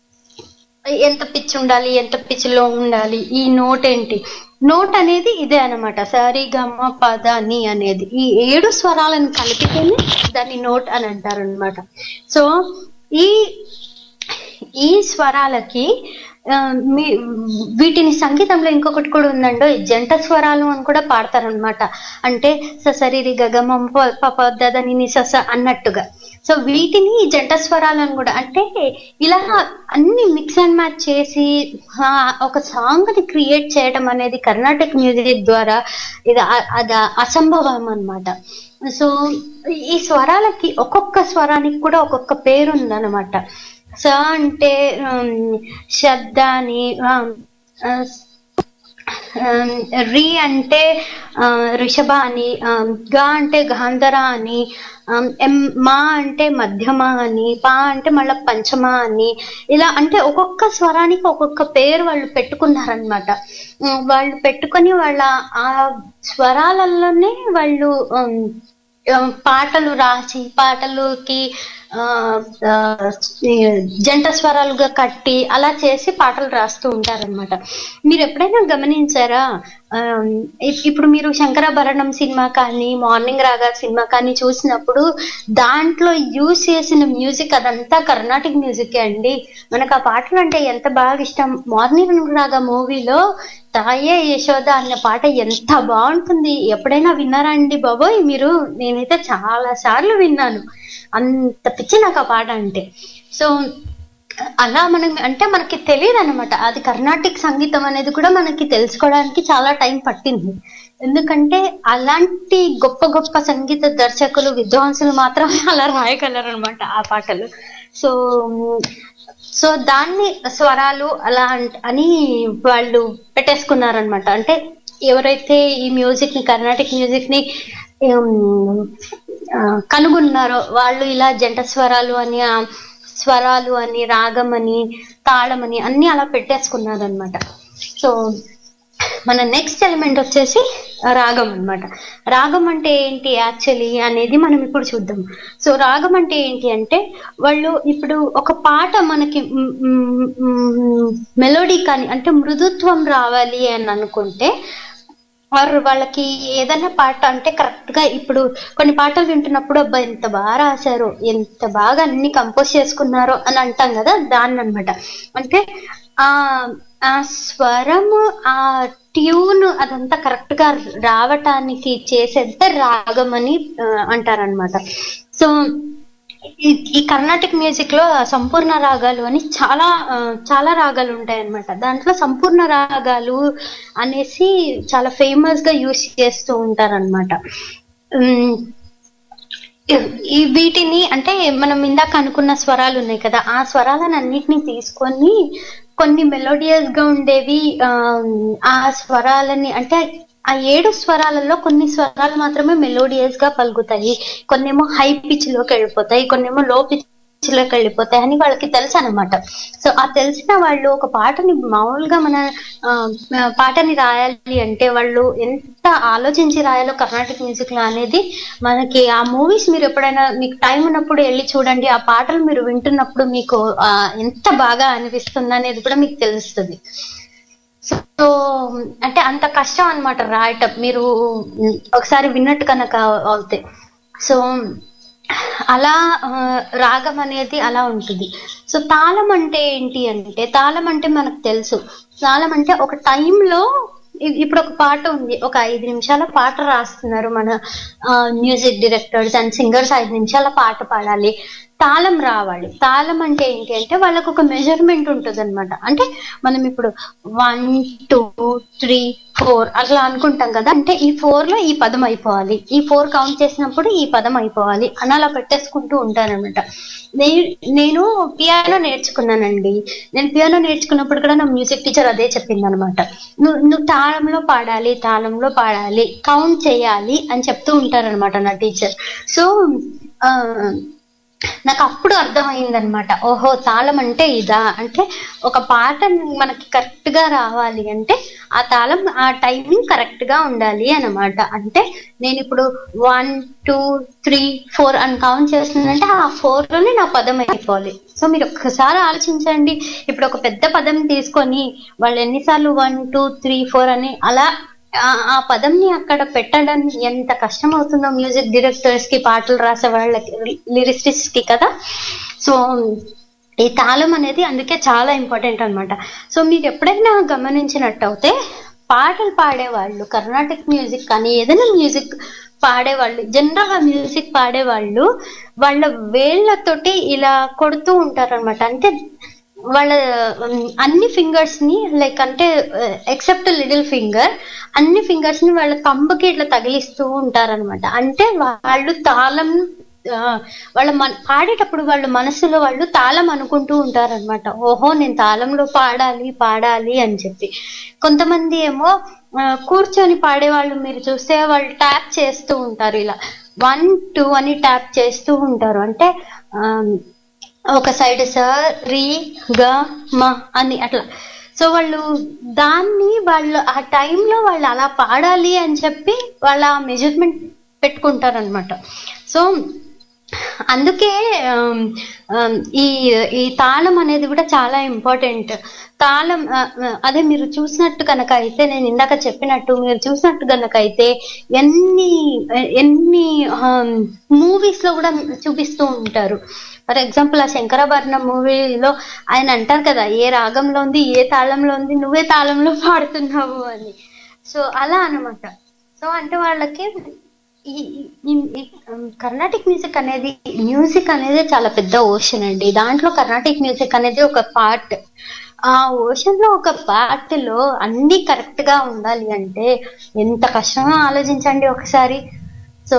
ఎంత పిచ్ ఉండాలి ఎంత పిచ్ లో ఉండాలి ఈ నోట్ ఏంటి నోట్ అనేది ఇదే అన్నమాట సరి గమ పద ని అనేది ఈ ఏడు స్వరాలను కలిపితేనే దాన్ని నోట్ అని అంటారు అనమాట సో ఈ ఈ స్వరాలకి ఆ, మీ వీటిని సంగీతంలో ఇంకొకటి కూడా ఉందండో ఈ జంట స్వరాలు అని కూడా పాడతారనమాట అంటే ససరి గగమం పదని సస అన్నట్టుగా సో వీటిని జంట స్వరాలు అని కూడా అంటే ఇలా అన్ని మిక్స్ అండ్ మ్యాచ్ చేసి ఆ, ఒక సాంగ్ ని క్రియేట్ చేయడం అనేది కర్ణాటక మ్యూజిక్ ద్వారా ఇది అ- అది అసంభవం అన్నమాట సో ఈ స్వరాలకి ఒక్కొక్క స్వరానికి కూడా ఒక్కొక్క పేరు ఉందన్నమాట స అంటే ఉమ్, శబ్ద అని ఉమ్, ఆ, ఉమ్, రి అంటే ఆ, రిషభ అని ఉమ్, గ అంటే గాంధర అని ఉమ్, ఎం మా అంటే మధ్యమ అని పా అంటే మళ్ళీ పంచమ అని ఇలా అంటే ఒక్కొక్క స్వరానికి ఒక్కొక్క పేరు వాళ్ళు పెట్టుకున్నారనమాట వాళ్ళు పెట్టుకొని వాళ్ళ ఆ స్వరాలలోనే వాళ్ళు ఉమ్, ఆ, పాటలు రాసి పాటలుకి ఆ, ఆ, ఈ జంట స్వరాలుగా కట్టి అలా చేసి పాటలు రాస్తూ ఉంటారనమాట మీరు ఎప్పుడైనా గమనించారా ఆ, ఇప్- ఇప్పుడు మీరు శంకరాభరణం సినిమా కానీ మార్నింగ్ రాగా సినిమా కానీ చూసినప్పుడు దాంట్లో యూజ్ చేసిన మ్యూజిక్ అదంతా కర్ణాటిక్ మ్యూజిక్ అండి మనకు ఆ పాటలు అంటే ఎంత బాగా ఇష్టం మార్నింగ్ రాగా మూవీలో తాయే యశోద అన్న పాట ఎంత బాగుంటుంది ఎప్పుడైనా విన్నారా అండి బాబోయ్ మీరు నేనైతే చాలా సార్లు విన్నాను అంత పిచ్చి నాకు ఆ పాట అంటే సో అలా మనం అంటే మనకి తెలియదు అనమాట అది కర్ణాటిక్ సంగీతం అనేది కూడా మనకి తెలుసుకోవడానికి చాలా టైం పట్టింది ఎందుకంటే అలాంటి గొప్ప గొప్ప సంగీత దర్శకులు విద్వాంసులు మాత్రమే అలా రాయగలరు అనమాట ఆ పాటలు సో సో దాన్ని స్వరాలు అలా అంట- అని వాళ్ళు పెట్టేసుకున్నారనమాట అంటే ఎవరైతే ఈ మ్యూజిక్ ని కర్ణాటిక్ మ్యూజిక్ ని ఉమ్, ఆ, కనుగొన్నారో వాళ్ళు ఇలా జంట స్వరాలు అని ఆ, స్వరాలు అని రాగం అని తాళం అని అన్ని అలా పెట్టేసుకున్నారనమాట సో మన నెక్స్ట్ ఎలిమెంట్ వచ్చేసి రాగం అన్నమాట రాగం అంటే ఏంటి యాక్చువల్లీ అనేది మనం ఇప్పుడు చూద్దాం సో రాగం అంటే ఏంటి అంటే వాళ్ళు ఇప్పుడు ఒక పాట మనకి మెలోడీ కానీ అంటే మృదుత్వం రావాలి అని అనుకుంటే వారు వాళ్ళకి ఏదైనా పాట అంటే కరెక్ట్ గా ఇప్పుడు కొన్ని పాటలు వింటున్నప్పుడు అబ్బా ఎంత బాగా రాశారు ఎంత బాగా అన్ని కంపోజ్ చేసుకున్నారో అని అంటాం కదా దాన్ని అన్నమాట అంటే ఆ ఆ స్వరము ఆ ట్యూన్ అదంతా కరెక్ట్ గా రావటానికి చేసేంత రాగం అని ఆ, అంటారనమాట సో ఈ- ఈ కర్ణాటిక్ మ్యూజిక్ లో సంపూర్ణ రాగాలు అని చాలా ఆ, చాలా రాగాలు ఉంటాయి అన్నమాట దాంట్లో సంపూర్ణ రాగాలు అనేసి చాలా ఫేమస్ గా యూస్ చేస్తూ ఉంటారన్నమాట ఉమ్, ఈ వీటిని అంటే మనం ఇందాక అనుకున్న స్వరాలు ఉన్నాయి కదా ఆ స్వరాలను అన్నిటిని తీసుకొని కొన్ని మెలోడియస్ గా ఉండేవి ఆ, ఆ స్వరాలని అంటే ఆ ఏడు స్వరాలలో కొన్ని స్వరాలు మాత్రమే మెలోడియస్ గా పలుకుతాయి కొన్నేమో హై పిచ్ లోకి వెళ్ళిపోతాయి కొన్నేమో లో పిచ్ లోకి వెళ్ళిపోతాయి అని వాళ్ళకి తెలుసు అనమాట సో ఆ తెలిసిన వాళ్ళు ఒక పాటని మామూలుగా మన ఆ, ఆ, పాటని రాయాలి అంటే వాళ్ళు ఎంత ఆలోచించి రాయాలో కర్ణాటక మ్యూజిక్ లో అనేది మనకి ఆ మూవీస్ మీరు ఎప్పుడైనా మీకు టైం ఉన్నప్పుడు వెళ్ళి చూడండి ఆ పాటలు మీరు వింటున్నప్పుడు మీకు ఆ, ఎంత బాగా అనిపిస్తుంది అనేది కూడా మీకు తెలుస్తుంది సో అంటే అంత కష్టం అన్నమాట రాయటం మీరు ఉమ్, ఒకసారి విన్నట్టు కనుక అవుతే సో అలా ఆ, రాగం అనేది అలా ఉంటుంది సో తాళం అంటే ఏంటి అంటే తాళం అంటే మనకు తెలుసు తాళం అంటే ఒక టైంలో ఇప్పుడు ఒక పాట ఉంది ఒక ఐదు నిమిషాల పాట రాస్తున్నారు మన మ్యూజిక్ డైరెక్టర్స్ అండ్ సింగర్స్ ఐదు నిమిషాల పాట పాడాలి తాళం రావాలి తాళం అంటే ఏంటి అంటే వాళ్ళకు ఒక మెజర్మెంట్ ఉంటుంది అనమాట అంటే మనం ఇప్పుడు వన్ టూ త్రీ ఫోర్ అట్లా అనుకుంటాం కదా అంటే ఈ ఫోర్ లో ఈ పదం అయిపోవాలి ఈ ఫోర్ కౌంట్ చేసినప్పుడు ఈ పదం అయిపోవాలి అని అలా పెట్టేసుకుంటూ ఉంటారనమాట నేను నేను పియానో నేర్చుకున్నానండి నేను పియానో నేర్చుకున్నప్పుడు కూడా నా మ్యూజిక్ టీచర్ అదే చెప్పింది అనమాట నువ్వు నువ్వు తాళంలో పాడాలి తాళంలో పాడాలి కౌంట్ చేయాలి అని చెప్తూ ఉంటారనమాట నా టీచర్ సో ఆ, నాకు అప్పుడు అర్థమైందనమాట ఓహో తాళం అంటే ఇదా అంటే ఒక పాట మనకి కరెక్ట్ గా రావాలి అంటే ఆ తాళం ఆ టైమింగ్ కరెక్ట్ గా ఉండాలి అన్నమాట అంటే నేను ఇప్పుడు వన్ టూ త్రీ ఫోర్ అని కౌంట్ చేస్తున్నానంటే ఆ ఫోర్ లోనే నా పదం అయిపోవాలి సో మీరు ఒక్కసారి ఆలోచించండి ఇప్పుడు ఒక పెద్ద పదం తీసుకొని వాళ్ళు ఎన్నిసార్లు వన్ టూ త్రీ ఫోర్ అని అలా ఆ- ఆ పదంని అక్కడ పెట్టడం ఎంత కష్టం అవుతుందో మ్యూజిక్ డైరెక్టర్స్ కి పాటలు రాసే వాళ్ళకి లిరిసిస్ట్ కి కదా సో ఈ తాళం అనేది అందుకే చాలా ఇంపార్టెంట్ అన్నమాట సో మీరు ఎప్పుడైనా గమనించినట్టయితే పాటలు పాడేవాళ్ళు కర్ణాటిక్ మ్యూజిక్ కానీ ఏదైనా మ్యూజిక్ పాడేవాళ్ళు జనరల్ గా మ్యూజిక్ పాడేవాళ్ళు వాళ్ళ వేళ్ళతోటి ఇలా కొడుతూ ఉంటారు అనమాట అంటే వాళ్ళ ఉమ్, అన్ని ఫింగర్స్ ని లైక్ అంటే ఎక్సెప్ట్ లిటిల్ ఫింగర్ అన్ని ఫింగర్స్ ని వాళ్ళ కంబకి ఇట్లా తగిలిస్తూ ఉంటారన్నమాట అంటే వాళ్ళు తాళం ఆ, వాళ్ళ మన పాడేటప్పుడు వాళ్ళ మనసులో వాళ్ళు తాళం అనుకుంటూ ఉంటారన్నమాట ఓహో నేను తాళంలో పాడాలి పాడాలి అని చెప్పి కొంతమంది ఏమో ఆ, కూర్చొని పాడేవాళ్ళు మీరు చూస్తే వాళ్ళు ట్యాప్ చేస్తూ ఉంటారు ఇలా వన్ టూ అని ట్యాప్ చేస్తూ ఉంటారు అంటే ఆ, ఒక సైడ్ స రి గ మ అని అట్లా సో వాళ్ళు దాన్ని వాళ్ళు ఆ టైంలో వాళ్ళు అలా పాడాలి అని చెప్పి వాళ్ళ మెజర్మెంట్ పెట్టుకుంటారనమాట సో అందుకే ఆమ్, ఆమ్, ఈ ఈ తాళం అనేది కూడా చాలా ఇంపార్టెంట్ తాళం ఆ, ఆ, అదే మీరు చూసినట్టు కనుక అయితే నేను ఇందాక చెప్పినట్టు మీరు చూసినట్టు కనుక అయితే ఎన్ని ఎన్ని మూవీస్ లో కూడా చూపిస్తూ ఉంటారు ఫర్ ఎగ్జాంపుల్ ఆ శంకరాభరణం మూవీలో ఆయన అంటారు కదా ఏ రాగంలో ఉంది ఏ తాళంలో ఉంది నువ్వే తాళంలో పాడుతున్నావు అని సో అలా అన్నమాట సో అంటే వాళ్ళకి ఈ ఈ- ఈ కర్ణాటిక్ మ్యూజిక్ అనేది మ్యూజిక్ అనేది చాలా పెద్ద ఓషన్ అండి దాంట్లో కర్ణాటిక్ మ్యూజిక్ అనేది ఒక పార్ట్ ఆ ఓషన్ లో ఒక పార్ట్ లో అన్ని కరెక్ట్ గా ఉండాలి అంటే ఎంత కష్టమో ఆలోచించండి ఒకసారి సో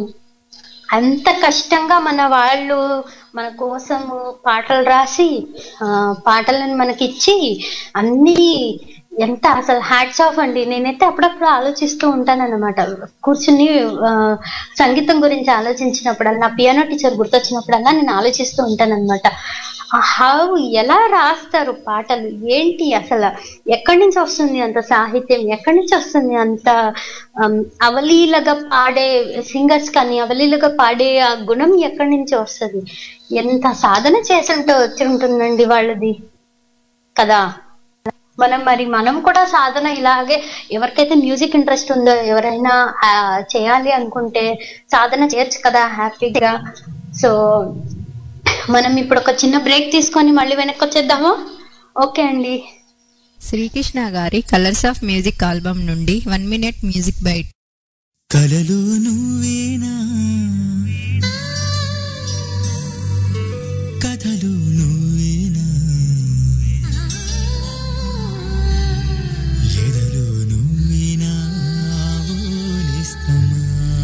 అంత కష్టంగా మన వాళ్ళు మన కోసము పాటలు రాసి ఆ, పాటలను మనకిచ్చి అన్ని ఎంత అసలు హ్యాట్స్ ఆఫ్ అండి నేనైతే అప్పుడప్పుడు ఆలోచిస్తూ ఉంటానన్నమాట కూర్చుని ఆ, సంగీతం గురించి ఆలోచించినప్పుడల్లా పియానో టీచర్ గుర్తొచ్చినప్పుడల్లా నేను ఆలోచిస్తూ ఉంటానన్నమాట హౌ ఎలా రాస్తారు పాటలు ఏంటి అసలు ఎక్కడి నుంచి వస్తుంది అంత సాహిత్యం ఎక్కడి నుంచి వస్తుంది అంత ఆమ్, అవలీలగా పాడే సింగర్స్ కానీ అవలీలగా పాడే ఆ గుణం ఎక్కడి నుంచి వస్తుంది ఎంత సాధన చేసి ఉంటే వచ్చి ఉంటుందండి వాళ్ళది కదా మనం మరి మనం కూడా సాధన ఇలాగే ఎవరికైతే మ్యూజిక్ ఇంట్రెస్ట్ ఉందో ఎవరైనా ఆ, చేయాలి అనుకుంటే సాధన చేయొచ్చు కదా హ్యాపీగా సో మనం ఇప్పుడు ఒక చిన్న బ్రేక్ తీసుకొని మళ్ళీ వెనక్కి వచ్చేద్దామా ఓకే అండి శ్రీకృష్ణ గారి కలర్స్ ఆఫ్ మ్యూజిక్ ఆల్బమ్ నుండి వన్ మినిట్ మ్యూజిక్ బైట్ కలలు నువ్వేనా కథలు నువ్వేనా ఎదలు నువ్వేనా ఆవులిస్తమా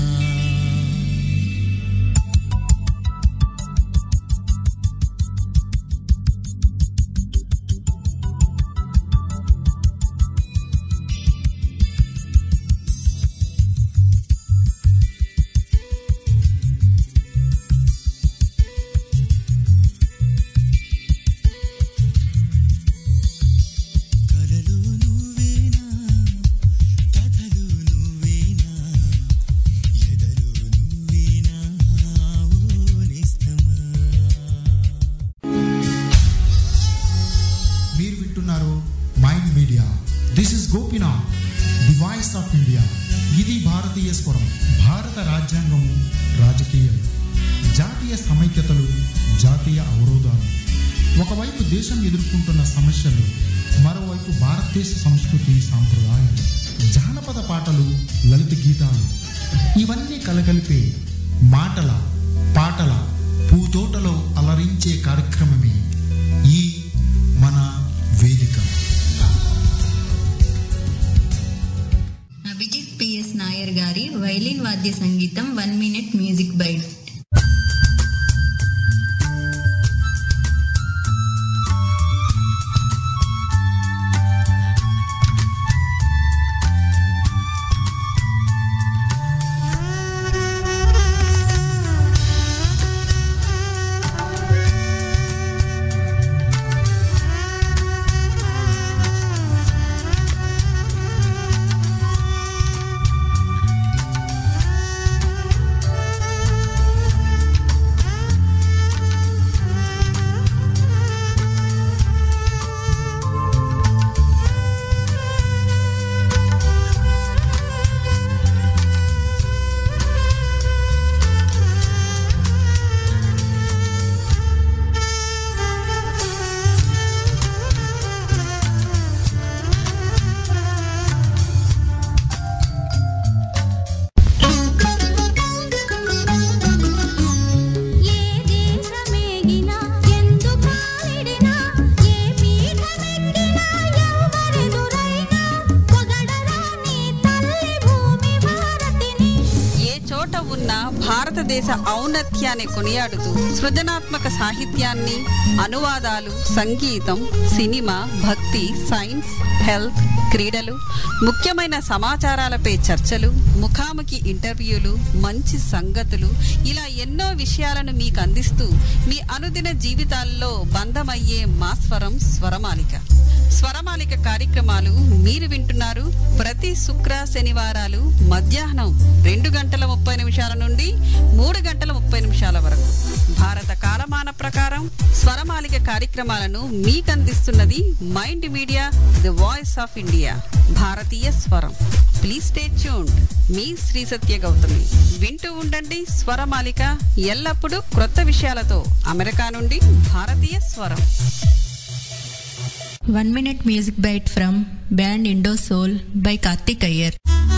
కలలు నువ్వేనా కథలు నువ్వేనా ఎదలు నువ్వేనా ఆవులిస్తమా మీరు వింటున్నారు Mind Media this is Gopinath the voice of India ఇది భారతీయ స్వరం భారత రాజ్యాంగము రాజకీయం జాతీయ సమైక్యతలు జాతీయ అవరోధాలు ఒకవైపు దేశం ఎదుర్కొంటున్న సమస్యలు మరోవైపు భారతదేశ సంస్కృతి సాంప్రదాయాలు జానపద పాటలు లలిత గీతాలు ఇవన్నీ కలగలిపే మాటల పాటల పూతోటలో అలరించే కార్యక్రమమే ఈ మన వేదిక అభిజిత్ పిఎస్ నాయర్ గారి వైలిన్ వాద్య సంగీతం వన్ మినిట్ మ్యూజిక్ బైట్ ఏ చోట ఉన్న భారతదేశ ఔన్నత్యాన్ని కొనియాడుతూ సృజనాత్మక సాహిత్యాన్ని అనువాదాలు సంగీతం సినిమా భక్తి సైన్స్ హెల్త్ క్రీడలు ముఖ్యమైన సమాచారాలపై చర్చలు ముఖాముఖి ఇంటర్వ్యూలు మంచి సంగతులు ఇలా ఎన్నో విషయాలను మీకు అందిస్తూ మీ అనుదిన జీవితాల్లో బంధమయ్యే మా స్వరం స్వరమాలిక స్వరమాలిక కార్యక్రమాలు మీరు వింటున్నారు ప్రతి శుక్ర శనివారాలు మధ్యాహ్నం రెండు గంటల ముప్పై నిమిషాల నుండి మూడు గంటల ముప్పై నిమిషాల వరకు భారత కాలమాన ప్రకారం స్వరమాలిక కార్యక్రమాలను మీకు అందిస్తున్నది Mind Media the voice of India భారతీయ స్వరం ప్లీజ్ స్టే ట్యూన్డ్ మీ శ్రీ సత్య గౌతమి వింటూ ఉండండి స్వరమాలిక ఎల్లప్పుడూ క్రొత్త విషయాలతో అమెరికా నుండి భారతీయ స్వరం one minute music bite from band Indo Soul by Karthik Iyer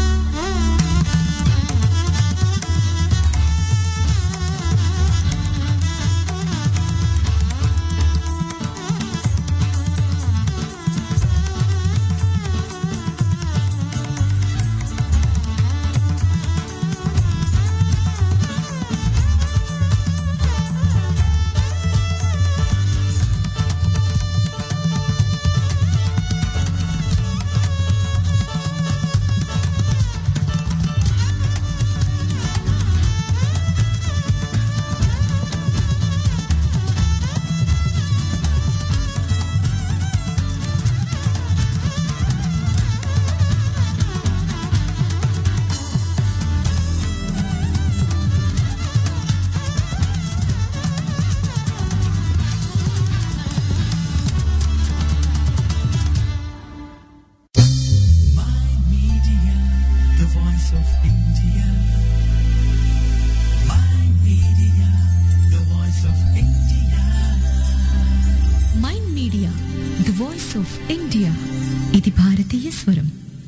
Media, the voice of India. My media, the voice of India. Mind Media the voice of India ఇది భారతీయ స్వరం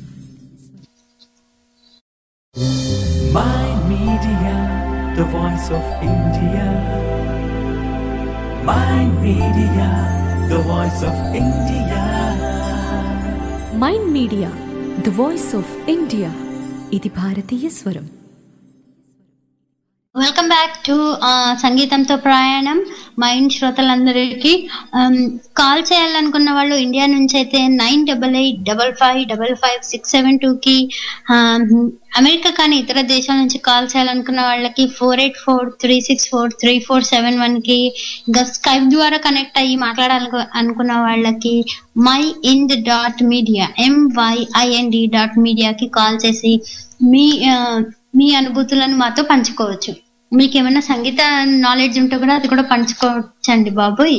My media, the voice of India. My media, the voice of India. Mind Media the voice of India ఇది భారతీయ స్వరం వెల్కమ్ బ్యాక్ టు సంగీతంతో ప్రయాణం మైండ్ శ్రోతలందరికీ um, కాల్ చేయాలనుకున్న వాళ్ళు ఇండియా నుంచి అయితే nine double eight double five double five six seven టూకి అమెరికా కానీ ఇతర దేశాల నుంచి కాల్ చేయాలనుకున్న వాళ్ళకి four eight four three six four three four seven వన్కి ఇంకా స్కైప్ ద్వారా కనెక్ట్ అయ్యి మాట్లాడాలను అనుకున్న వాళ్ళకి my ind dot media M Y I N D dot మీడియాకి కాల్ చేసి మీ ఆ, మీ అనుభూతులను మాతో పంచుకోవచ్చు మీకు ఏమైనా సంగీత నాలెడ్జ్ ఉంటే కూడా అది కూడా పంచుకోవచ్చండి బాబోయ్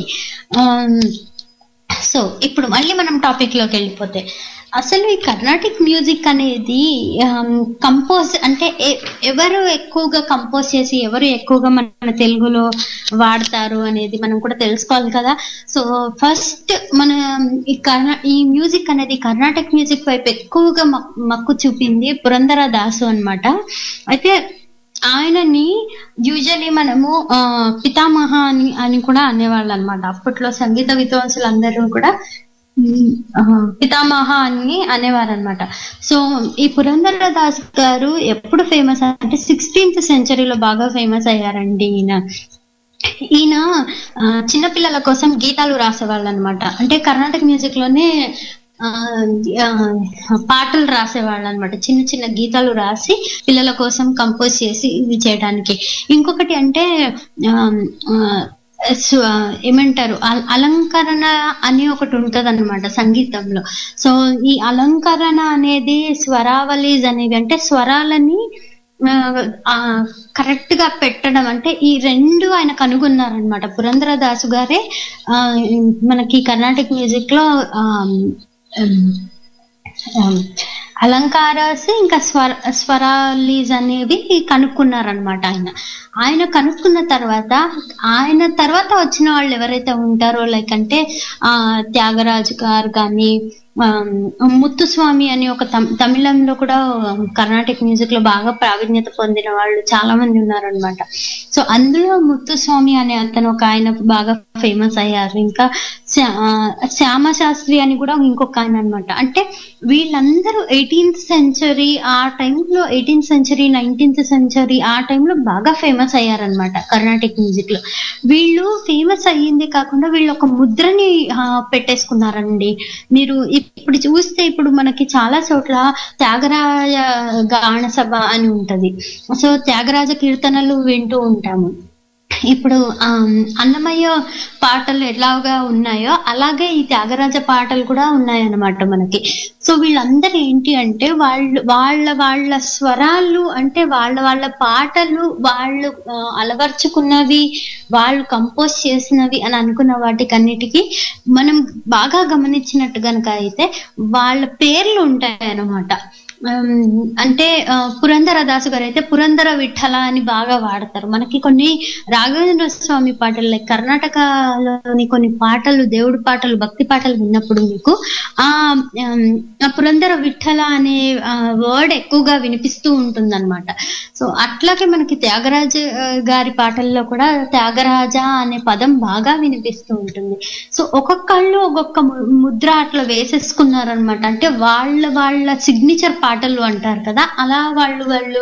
సో ఇప్పుడు మళ్ళీ మనం టాపిక్ లోకి వెళ్ళిపోతే అసలు ఈ కర్ణాటిక్ మ్యూజిక్ అనేది కంపోజ్ అంటే ఎ- ఎవరు ఎక్కువగా కంపోజ్ చేసి ఎవరు ఎక్కువగా మన తెలుగులో వాడతారు అనేది మనం కూడా తెలుసుకోవాలి కదా సో ఫస్ట్ మన ఈ కర్ణా ఈ మ్యూజిక్ అనేది కర్ణాటక మ్యూజిక్ వైపు ఎక్కువగా మక్- మక్కు చూపింది పురంధర దాసు అన్నమాట అయితే ఆయనని యూజువలీ మనము ఆ, పితామహ అని అని కూడా అనేవాళ్ళు అనమాట అప్పట్లో సంగీత విద్వాంసులు అందరూ కూడా ఉమ్, ఆ, పితామహ అని అనేవారు అనమాట సో ఈ పురంధరదాస్ గారు ఎప్పుడు ఫేమస్ అంటే సిక్స్టీన్త్ సెంచరీలో బాగా ఫేమస్ అయ్యారండి ఈయన ఈయన ఆ, చిన్నపిల్లల కోసం గీతాలు రాసేవాళ్ళు అనమాట అంటే కర్ణాటక మ్యూజిక్ లోనే ఆ, ఆ, పాటలు రాసేవాళ్ళు అనమాట చిన్న చిన్న గీతాలు రాసి పిల్లల కోసం కంపోజ్ చేసి ఇది చేయడానికి ఇంకొకటి అంటే ఆ, ఆ, స్వ- ఏమంటారు అల- అలంకరణ అని ఒకటి ఉంటది అనమాట సంగీతంలో సో ఈ అలంకరణ అనేది స్వరావలీస్ అనేవి అంటే స్వరాలని కరెక్ట్ గా పెట్టడం అంటే ఈ రెండు ఆయన కనుగొన్నారనమాట పురంధరదాసు గారే ఆ, మనకి కర్ణాటక మ్యూజిక్ లో ఆ, ఉమ్, ఉమ్, అలంకారాస్ ఇంకా స్వర స్వరాలీస్ అనేవి కనుక్కున్నారనమాట ఆయన ఆయన కనుక్కున్న తర్వాత ఆయన తర్వాత వచ్చిన వాళ్ళు ఎవరైతే ఉంటారో లైక్ అంటే ఆ త్యాగరాజు గారు కానీ ముత్తుస్వామి అని ఒక తమ్- తమిళంలో కూడా కర్ణాటక మ్యూజిక్ లో బాగా ప్రావీణ్యత పొందిన వాళ్ళు చాలా మంది ఉన్నారనమాట సో అందులో ముత్తుస్వామి అనే అతను ఒక ఆయన బాగా ఫేమస్ అయ్యారు ఇంకా శ్యా- ఆ, శ్యామ శాస్త్రి అని కూడా ఇంకొక ఆయన అనమాట అంటే వీళ్ళందరూ ఎయిటీన్త్ సెంచరీ ఆ టైంలో ఎయిటీన్త్ సెంచరీ నైన్టీన్త్ సెంచరీ ఆ టైంలో బాగా ఫేమస్ అయ్యారనమాట కర్ణాటిక్ మ్యూజిక్ లో వీళ్ళు ఫేమస్ అయ్యింది కాకుండా వీళ్ళు ఒక ముద్రని ఆ, పెట్టేసుకున్నారండి మీరు ఇప్పుడు చూస్తే ఇప్పుడు మనకి చాలా చోట్ల త్యాగరాజ గాన సభ అని ఉంటది సో త్యాగరాజ కీర్తనలు వింటూ ఉంటాము ఇప్పుడు ఆ, అన్నమయ్య పాటలు ఎలాగా ఉన్నాయో అలాగే ఈ త్యాగరాజ పాటలు కూడా ఉన్నాయన్నమాట మనకి సో వీళ్ళందరూ ఏంటి అంటే వాళ్ళు వాళ్ళ వాళ్ళ స్వరాలు అంటే వాళ్ళ వాళ్ళ పాటలు వాళ్ళు ఆ, అలవర్చుకున్నవి వాళ్ళు కంపోజ్ చేసినవి అని అనుకున్న వాటికన్నిటికీ మనం బాగా గమనించినట్టు గనక అయితే వాళ్ళ పేర్లు ఉంటాయి అన్నమాట ఉమ్, అంటే ఆ, పురంధర దాసు గారు అయితే పురంధర విఠల అని బాగా వాడతారు మనకి కొన్ని రాఘవేంద్ర స్వామి పాటలు లైక్ కర్ణాటకలోని కొన్ని పాటలు దేవుడి పాటలు భక్తి పాటలు విన్నప్పుడు మీకు ఆ ఉమ్, ఆ పురంధర విఠల అనే వర్డ్ ఎక్కువగా వినిపిస్తూ ఉంటుందన్నమాట సో అట్లాగే మనకి త్యాగరాజ ఆ, గారి పాటల్లో కూడా త్యాగరాజ అనే పదం బాగా వినిపిస్తూ ఉంటుంది సో ఒక్కొక్కళ్ళు ఒక్కొక్క ము- ముద్ర అట్లా వేసేసుకున్నారనమాట అంటే వాళ్ళ వాళ్ళ సిగ్నేచర్ పాటలు అంటారు కదా అలా వాళ్ళు వాళ్ళు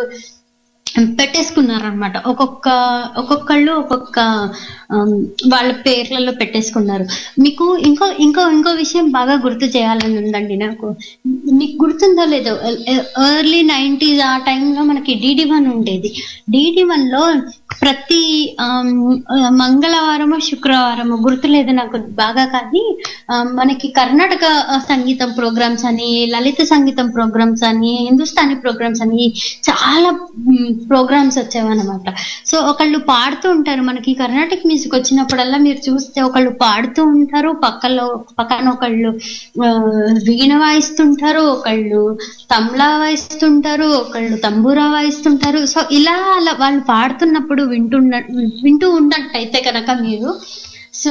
పెట్టేసుకున్నారనమాట ఒక్కొక్క ఒక్కొక్కళ్ళు ఒక్కొక్క ఆమ్, వాళ్ళ పేర్లలో పెట్టేసుకున్నారు మీకు ఇంకో ఇంకో ఇంకో విషయం బాగా గుర్తు చేయాలని ఉందండి నాకు మీకు గుర్తుందో లేదో ఎర్లీ నైంటీస్ ఆ టైంలో మనకి డిడి వన్ ఉండేది డిడి వన్ లో ప్రతి ఆమ్, ఆ, మంగళవారము శుక్రవారము గుర్తులేదు నాకు బాగా కానీ ఆ, మనకి కర్ణాటక ఆ, సంగీతం ప్రోగ్రామ్స్ అని లలిత సంగీతం ప్రోగ్రామ్స్ అని హిందుస్థానీ ప్రోగ్రామ్స్ అని చాలా ప్రోగ్రామ్స్ వచ్చేవన్నమాట సో ఒకళ్ళు పాడుతూ ఉంటారు మనకి కర్ణాటక మ్యూజిక్ వచ్చినప్పుడల్లా మీరు చూస్తే ఒకళ్ళు పాడుతూ ఉంటారు పక్కలో పక్కన ఒకళ్ళు ఆ, వీణ వాయిస్తుంటారు ఒకళ్ళు తమ్లా వాయిస్తుంటారు ఒకళ్ళు తంబూరా వాయిస్తుంటారు సో ఇలా అలా వాళ్ళు పాడుతున్నప్పుడు వింటున్న వింటూ ఉన్నట్టయితే కనుక మీరు సో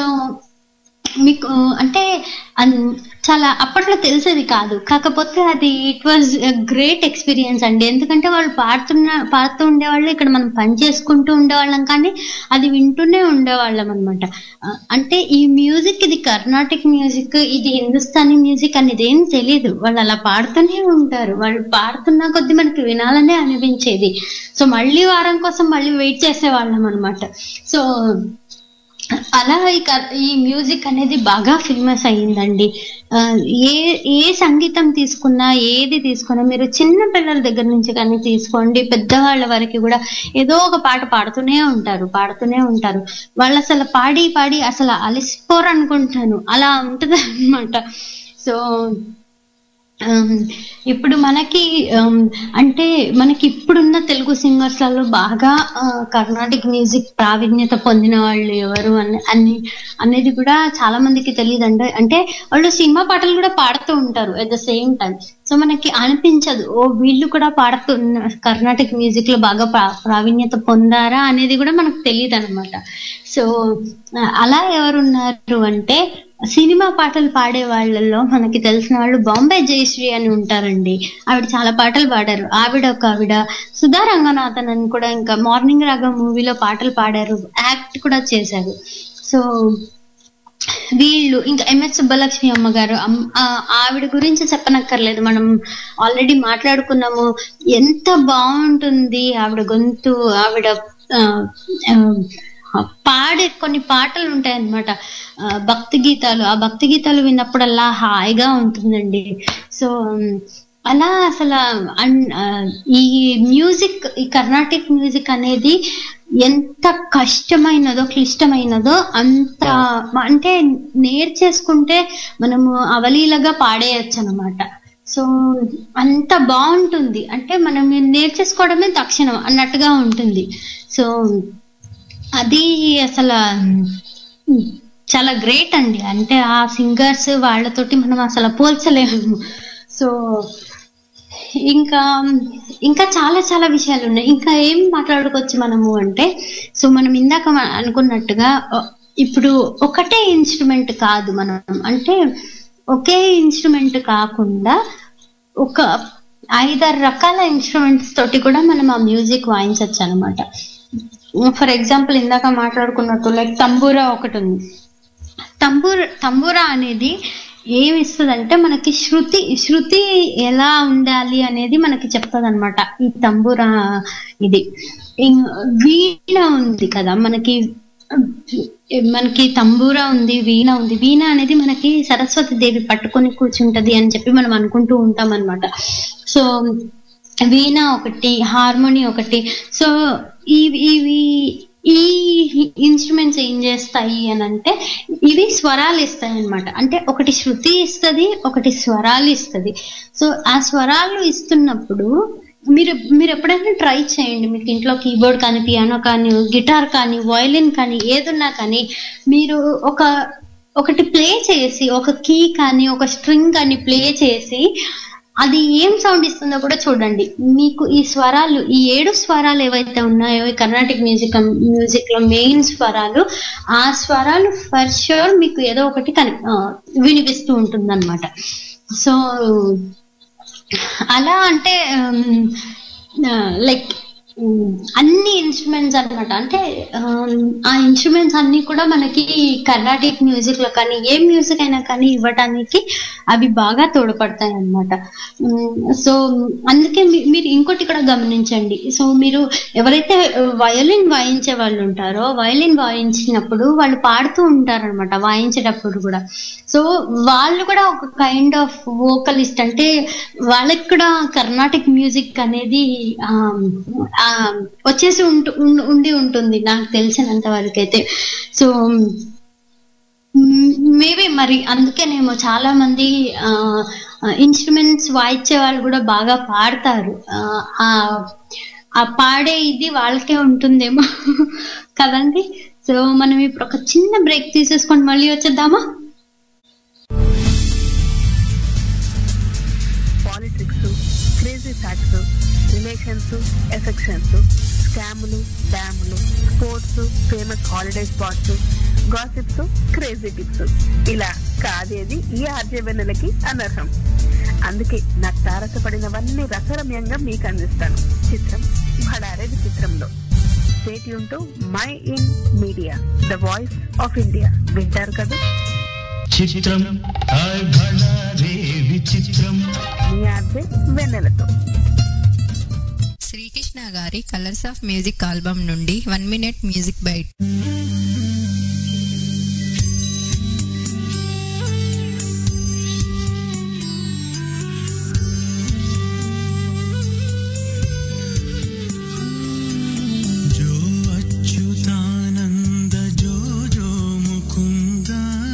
మీకు అంటే అన్- చాలా అప్పట్లో తెలిసేది కాదు కాకపోతే అది ఇట్ వాజ్ గ్రేట్ ఎక్స్పీరియన్స్ అండి ఎందుకంటే వాళ్ళు పాడుతున్న పాడుతూ ఉండేవాళ్ళు ఇక్కడ మనం పని చేసుకుంటూ ఉండేవాళ్ళం కానీ అది వింటూనే ఉండేవాళ్ళం అనమాట అంటే ఈ మ్యూజిక్ ఇది కర్ణాటిక్ మ్యూజిక్ ఇది హిందుస్థానీ మ్యూజిక్ అనేది ఏం తెలియదు వాళ్ళు అలా పాడుతూనే ఉంటారు వాళ్ళు పాడుతున్న కొద్దీ మనకి వినాలనే అనిపించేది సో మళ్ళీ వారం కోసం మళ్ళీ వెయిట్ చేసేవాళ్ళం అనమాట సో అలా ఈ క- ఈ మ్యూజిక్ అనేది బాగా ఫేమస్ అయ్యిందండి ఆ, ఏ ఏ సంగీతం తీసుకున్నా ఏది తీసుకున్నా మీరు చిన్న పిల్లల దగ్గర నుంచి కానీ తీసుకోండి పెద్దవాళ్ళ వరకు కూడా ఏదో ఒక పాట పాడుతూనే ఉంటారు పాడుతూనే ఉంటారు వాళ్ళు అసలు పాడి పాడి అసలు అలసిపోరు అనుకుంటాను అలా ఉంటది అనమాట సో ఆమ్, ఇప్పుడు మనకి ఆమ్, అంటే మనకి ఇప్పుడున్న తెలుగు సింగర్స్లలో బాగా ఆ, కర్ణాటిక్ మ్యూజిక్ ప్రావీణ్యత పొందిన వాళ్ళు ఎవరు అని అని అనేది కూడా చాలా మందికి తెలియదు అంటే అంటే వాళ్ళు సినిమా పాటలు కూడా పాడుతూ ఉంటారు at the same time so మనకి అనిపించదు ఓ వీళ్ళు కూడా పాడుతున్న కర్ణాటిక్ మ్యూజిక్ లో బాగా ప్రా- ప్రావీణ్యత పొందారా అనేది కూడా మనకు తెలియదు అనమాట సో ఆ, అలా ఎవరున్నారు అంటే సినిమా పాటలు పాడే వాళ్ళల్లో మనకి తెలిసిన వాళ్ళు బాంబే జయశ్రీ అని ఉంటారండి ఆవిడ చాలా పాటలు పాడారు ఆవిడ ఒక ఆవిడ సుధా రంగనాథన్ అని కూడా ఇంకా మార్నింగ్ రాగా మూవీలో పాటలు పాడారు యాక్ట్ కూడా చేశారు సో వీళ్ళు ఇంకా ఎంఎస్ సుబ్బలక్ష్మి అమ్మగారు అమ్- ఆ- ఆవిడ గురించి చెప్పనక్కర్లేదు మనం ఆల్రెడీ మాట్లాడుకున్నాము ఎంత బాగుంటుంది ఆవిడ గొంతు ఆవిడ ఆ, ఆ, పాడే కొన్ని పాటలు ఉంటాయన్నమాట ఆ, భక్తి గీతాలు ఆ భక్తి గీతాలు విన్నప్పుడల్లా హాయిగా ఉంటుందండి సో ఉమ్, అలా అసలు అన్- ఆ, ఈ మ్యూజిక్ ఈ కర్ణాటిక్ మ్యూజిక్ అనేది ఎంత కష్టమైనదో క్లిష్టమైనదో అంత అంటే నేర్చేసుకుంటే మనము అవలీలగా పాడేయచ్చు అనమాట సో అంత బాగుంటుంది అంటే మనం నేర్చేసుకోవడమే తక్షణం అన్నట్టుగా ఉంటుంది సో అది అసలు ఉమ్, చాలా గ్రేట్ అండి అంటే ఆ సింగర్స్ వాళ్ళతోటి మనం అసలు పోల్చలేము సో ఇంకా ఇంకా చాలా చాలా విషయాలు ఉన్నాయి ఇంకా ఏం మాట్లాడుకోవచ్చు మనము అంటే సో మనం ఇందాక మ- అనుకున్నట్టుగా ఆ, ఇప్పుడు ఒకటే ఇన్స్ట్రుమెంట్ కాదు మనం అంటే ఒకే ఇన్స్ట్రుమెంట్ కాకుండా ఒక ఐదారు రకాల ఇన్స్ట్రుమెంట్స్ తోటి కూడా మనం ఆ మ్యూజిక్ వాయించవచ్చు అనమాట ఫర్ ఎగ్జాంపుల్ ఇందాక మాట్లాడుకున్నట్టు లైక్ తంబూరా ఒకటి ఉంది తంబూర తంబూరా అనేది ఏమి ఇస్తుందంటే మనకి శృతి శృతి ఎలా ఉండాలి అనేది మనకి చెప్తుంది అనమాట ఈ తంబూరా ఇది ఇం- వీణ ఉంది కదా మనకి మనకి తంబూరా ఉంది వీణ ఉంది వీణ అనేది మనకి సరస్వతి దేవి పట్టుకొని కూర్చుంటది అని చెప్పి మనం అనుకుంటూ ఉంటాం అనమాట సో వీణ ఒకటి హార్మోని ఒకటి సో ఇవి ఇవి ఈ ఇన్స్ట్రుమెంట్స్ ఏం చేస్తాయి అని అంటే ఇవి స్వరాలు ఇస్తాయి అనమాట అంటే ఒకటి శృతి ఇస్తుంది ఒకటి స్వరాలు ఇస్తుంది సో ఆ స్వరాలు ఇస్తున్నప్పుడు మీరు మీరు ఎప్పుడైనా ట్రై చేయండి మీకు ఇంట్లో కీబోర్డ్ కానీ పియానో కానీ గిటార్ కానీ వయలిన్ కానీ ఏదున్నా కానీ మీరు ఒక ఒకటి ప్లే చేసి ఒక కీ కానీ ఒక స్ట్రింగ్ కానీ ప్లే చేసి అది ఏం సౌండ్ ఇస్తుందో కూడా చూడండి మీకు ఈ స్వరాలు ఈ ఏడు స్వరాలు ఏవైతే ఉన్నాయో ఈ కర్ణాటిక్ మ్యూజిక్ మ్యూజిక్ లో మెయిన్ స్వరాలు ఆ స్వరాలు ఫర్ షూర్ మీకు ఏదో ఒకటి కని ఆ, వినిపిస్తూ ఉంటుంది సో అలా అంటే లైక్ అన్ని ఇన్స్ట్రుమెంట్స్ అన్నమాట అంటే um, ఆ ఇన్స్ట్రుమెంట్స్ అన్ని కూడా మనకి కర్ణాటిక్ మ్యూజిక్ లో కానీ ఏ మ్యూజిక్ అయినా కానీ ఇవ్వటానికి అవి బాగా తోడ్పడతాయి అన్నమాట సో అందుకే మీ- మీరు ఇంకోటి కూడా గమనించండి సో మీరు ఎవరైతే వయలిన్ వాయించే వాళ్ళు ఉంటారో వయలిన్ వాయించినప్పుడు వాళ్ళు పాడుతూ ఉంటారు అనమాట వాయించేటప్పుడు కూడా సో వాళ్ళు కూడా ఒక కైండ్ ఆఫ్ వోకలిస్ట్ అంటే వాళ్ళకి కూడా కర్ణాటిక్ మ్యూజిక్ అనేది ఆ, ఆ, వచ్చేసి ఉంటు ఉండి- ఉండి ఉంటుంది నాకు తెలిసినంత వరకు అయితే సో మేబీ మరి అందుకేనేమో చాలా మంది ఇన్స్ట్రుమెంట్స్ వాయించే వాళ్ళు కూడా బాగా పాడతారు ఆ, ఆ ఆ పాడే ఇది వాళ్ళకే ఉంటుందేమో కదండి సో మనం ఇప్పుడు ఒక చిన్న బ్రేక్ తీసేసుకొని మళ్ళీ వచ్చేద్దామా politics crazy facts relations affections స్కాములు డ్యాములు sports famous holiday spots gossips crazy tips ఇలా కాదేది ఈ ఆర్జవెన్నెలకి అనర్హం అందుకే నాకు తారసపడినవన్నీ రసరమ్యంగా మీకు అందిస్తాను చిత్రం భడారేది చిత్రంలో stay tuned to Mind Media the voice of India వింటారు కదా చిత్రం హాయ్ భళా రే విచిత్రం మీ ఆర్జే వెన్నెలతో శ్రీకృష్ణ గారి కలర్స్ ఆఫ్ మ్యూజిక్ ఆల్బమ్ నుండి వన్ మినిట్ మ్యూజిక్ బైట్ जो अच्युतानंद जो जो मुकुंद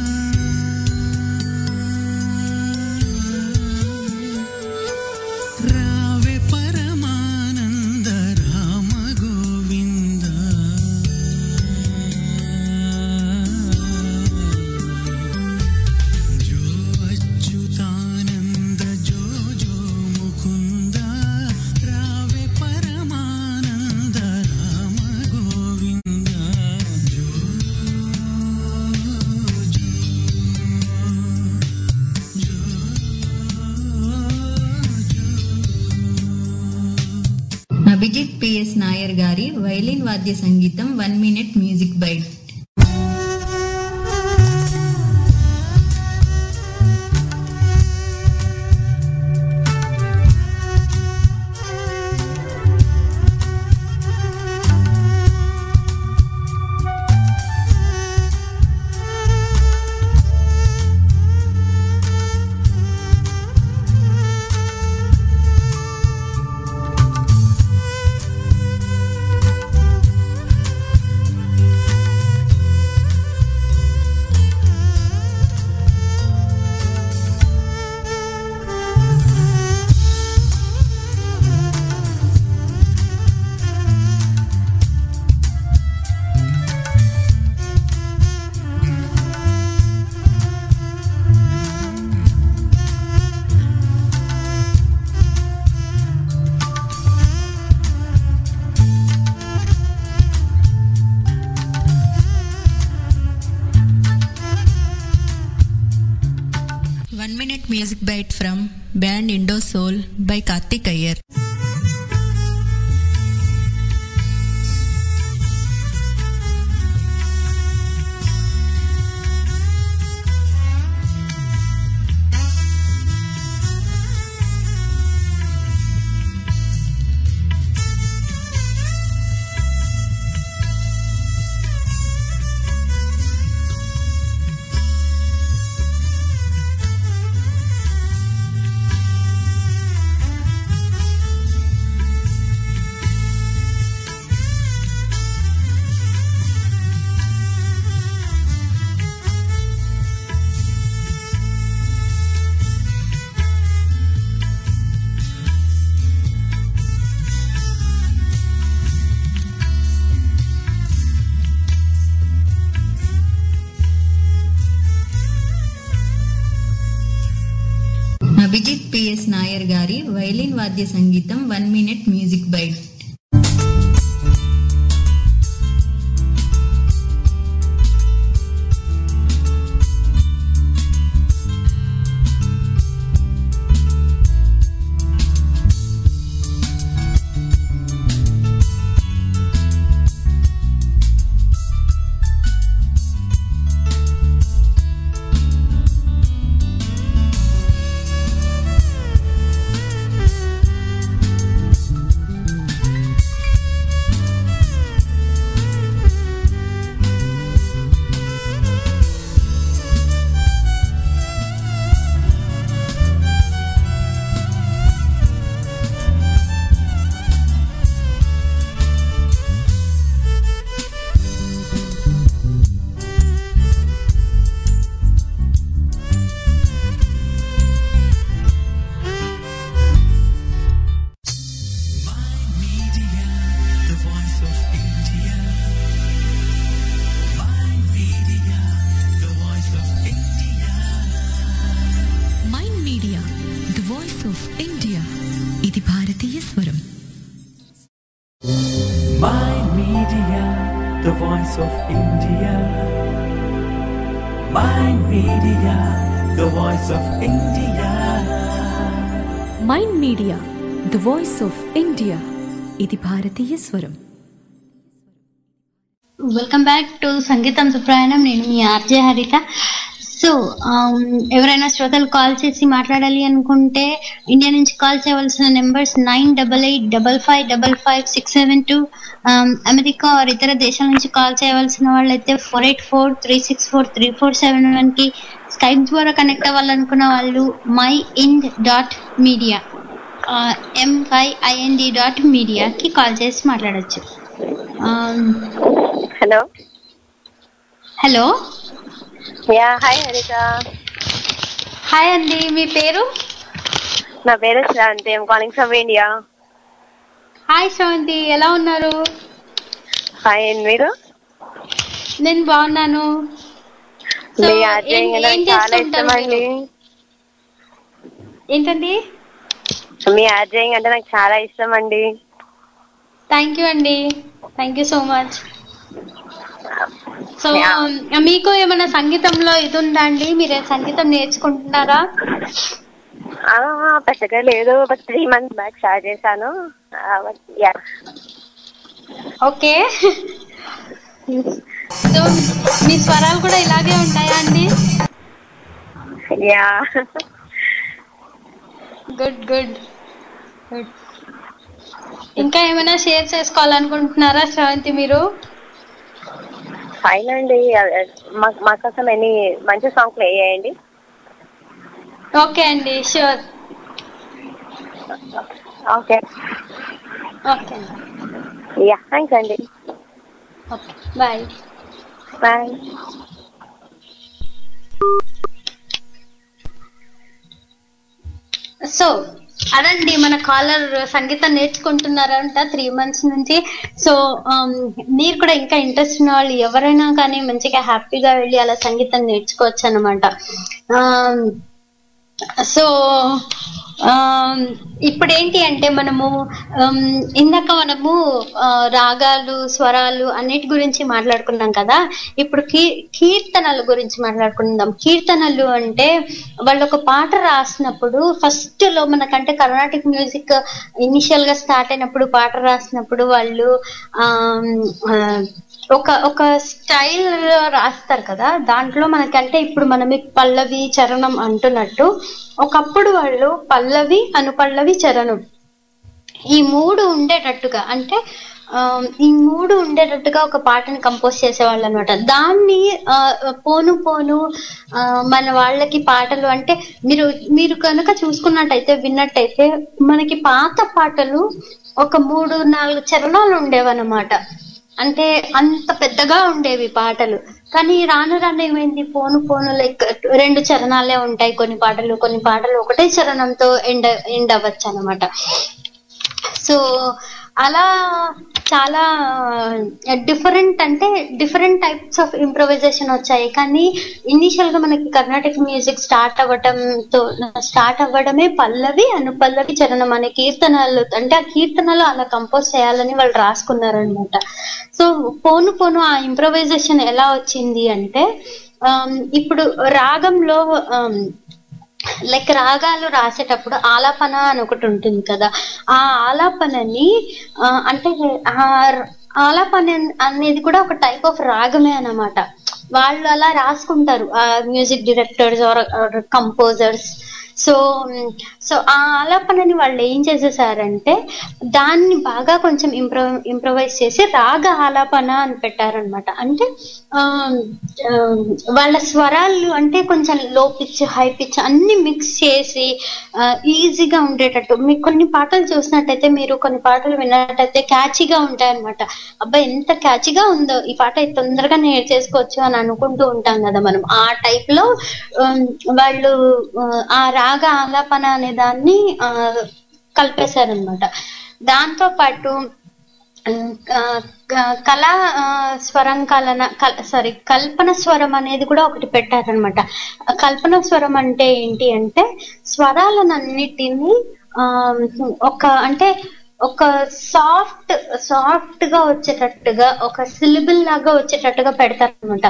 रावे परमानंद राम गोविंद అభిజిత్ పిఎస్ నాయర్ గారి వైలిన్ వాద్య సంగీతం one minute music bite one minute music bite from band Indo Soul by Karthik Iyer Abhijith P S Nair గారి వైలిన్ వాద్య సంగీతం one minute music bite the voice of India. My media, the voice of India. Mind Media the voice of India ఇది భారతీయ స్వరం My media, the voice of India. My media, the voice of India. Mind Media the voice of India ఇది భారతీయ స్వరం వెల్కమ్ బ్యాక్ టు సంగీతం సుప్రయాణం నేను మీ ఆర్జే హరిత సో ఎవరైనా శ్రోతలు కాల్ చేసి మాట్లాడాలి అనుకుంటే ఇండియా నుంచి కాల్ చేయవలసిన numbers nine double eight double five double five six seven two America or ఇతర దేశాల నుంచి కాల్ చేయవలసిన వాళ్ళైతే four eight four three six four three four seven వన్కి స్కైప్ ద్వారా కనెక్ట్ అవ్వాలనుకున్న వాళ్ళు my ind dot media M Y I N D dot మీడియాకి కాల్ చేసి మాట్లాడచ్చు hello hello yeah hi Haritha hi అండి మీ పేరు నా పేరు Shranthi I'm calling from India hi Sravanthi ఎలా ఉన్నారు హాయ్ అండ్ మీరు నేను బాగున్నాను So, మీ ఏం- ఆర్జయింగ్ ఏం నాకు చాలా చేస్తుంటారు ఇష్టం అండి ఏంటండి మీ ఆర్జయింగ్ అంటే నాకు చాలా ఇష్టం అండి థ్యాంక్ యూ అండి thank you so much so మీకు ఏమైనా సంగీతంలో ఇది ఉందా అండి మీరు సంగీతం నేర్చుకుంటున్నారా ఆ, పెద్దగా లేదు but three months back start చేశాను యా ఓకే సో మీ స్వరాలు కూడా ఇలాగే ఉంటాయా అండి యా గుడ్ గుడ్ గుడ్ ఇంకా ఏమైనా షేర్ చేసుకోవాలనుకుంటున్నారా శ్రవంతి మీరు ఫైన్ అండి మా మా కోసం ఎన్ని మంచి సాంగ్ ప్లే చేయండి ఓకే అండి sure okay okay yeah thanks అండి ఓకే బాయ్ బాయ్ సో అదండి మన కాలర్ సంగీతం నేర్చుకుంటున్నారంట త్రీ మంత్స్ నుంచి సో ఆమ్, మీరు కూడా ఇంకా ఇంట్రెస్ట్ ఉన్న వాళ్ళు ఎవరైనా కానీ మంచిగా హ్యాపీగా వెళ్ళి అలా సంగీతం నేర్చుకోవచ్చు అనమాట సో ఆమ్, ఇప్పుడు ఏంటి అంటే మనము ఆమ్, ఇందాక మనము ఆ, రాగాలు స్వరాలు అన్నిటి గురించి మాట్లాడుకున్నాం కదా ఇప్పుడు కీ కీర్తనల గురించి మాట్లాడుకుందాం కీర్తనలు అంటే వాళ్ళు ఒక పాట రాసినప్పుడు ఫస్ట్ లో మనకంటే కర్ణాటిక్ మ్యూజిక్ ఇనిషియల్ గా స్టార్ట్ అయినప్పుడు పాట రాసినప్పుడు వాళ్ళు ఆమ్, ఆ, ఒక ఒక స్టైల్ రాస్తారు కదా దాంట్లో మనకంటే ఇప్పుడు మనం ఈ పల్లవి చరణం అంటున్నట్టు ఒకప్పుడు వాళ్ళు పల్లవి అనుపల్లవి చరణం ఈ మూడు ఉండేటట్టుగా అంటే ఆ, ఈ మూడు ఉండేటట్టుగా ఒక పాటని కంపోజ్ చేసేవాళ్ళు అనమాట దాన్ని ఆ, పోను పోను ఆ, మన వాళ్ళకి పాటలు అంటే మీరు మీరు కనుక చూసుకున్నట్టయితే విన్నట్టయితే మనకి పాత పాటలు ఒక మూడు నాలుగు చరణాలు ఉండేవన్నమాట అంటే అంత పెద్దగా ఉండేవి పాటలు కానీ రాను రాను ఏమైంది పోను పోను లైక్ రెండు చరణాలే ఉంటాయి కొన్ని పాటలు కొన్ని పాటలు ఒకటే చరణంతో ఎండ్ ఎండ్ అవ్వచ్చు అనమాట సో అలా చాలా డిఫరెంట్ అంటే డిఫరెంట్ టైప్స్ ఆఫ్ ఇంప్రొవైజేషన్ వచ్చాయి కానీ ఇనిషియల్ గా మనకి కర్ణాటక మ్యూజిక్ స్టార్ట్ అవ్వడంతో స్టార్ట్ అవ్వడమే పల్లవి అనుపల్లవి చరణం అనే కీర్తనలు అంటే ఆ కీర్తనలు అలా కంపోజ్ చేయాలని వాళ్ళు రాసుకున్నారనమాట సో పోను పోను ఆ ఇంప్రొవైజేషన్ ఎలా వచ్చింది అంటే ఆమ్, ఇప్పుడు రాగంలో ఆమ్, లైక్ రాగాలు రాసేటప్పుడు ఆలాపన అని ఒకటి ఉంటుంది కదా ఆ ఆలాపనని ఆ, అంటే ఆ ర- ఆలాపన అనేది కూడా ఒక టైప్ ఆఫ్ రాగమే అన్నమాట వాళ్ళు అలా రాసుకుంటారు ఆ music directors or composers so so ఆ ఆలాపనని వాళ్ళు ఏం చేసేసారంటే దాన్ని బాగా కొంచెం ఇంప్రో ఇంప్రవైజ్ చేసి రాగ ఆలాపన అని పెట్టారనమాట అంటే ఆ, ఆ, వాళ్ళ స్వరాలు అంటే కొంచెం లో పిచ్ హై పిచ్ అన్ని మిక్స్ చేసి ఈజీగా ఉండేటట్టు మీకు కొన్ని పాటలు చూసినట్టయితే మీరు కొన్ని పాటలు విన్నట్టయితే క్యాచీగా ఉంటాయి అనమాట అబ్బాయి ఎంత క్యాచీగా ఉందో ఈ పాట ఇది తొందరగా నేర్చేసుకోవచ్చు అని అనుకుంటూ ఉంటాం కదా మనం ఆ టైప్ లో ఉమ్, వాళ్ళు ఆ, ఆ రాగ ఆలాపన అనే దాన్ని ఆ, కలిపేశారనమాట దాంతో పాటు ఉమ్, ఆ, క- కళా ఆ, స్వరం కలన సారీ కల్పన స్వరం అనేది కూడా ఒకటి పెట్టారనమాట కల్పన స్వరం అంటే ఏంటి అంటే స్వరాలన్నిటిని ఆ, ఒక అంటే ఒక సాఫ్ట్ సాఫ్ట్ గా వచ్చేటట్టుగా ఒక సిలిబుల్ లాగా వచ్చేటట్టుగా పెడతారనమాట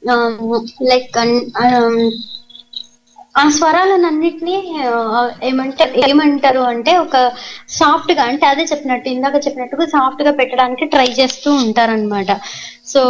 లైక్ ఆ స్వరాలన్నింటినీ ఏమంటారు ఏమంటారు అంటే ఒక సాఫ్ట్ గా అంటే అదే చెప్పినట్టు ఇందాక చెప్పినట్టుగా సాఫ్ట్ గా పెట్టడానికి ట్రై చేస్తూ ఉంటారన్నమాట సో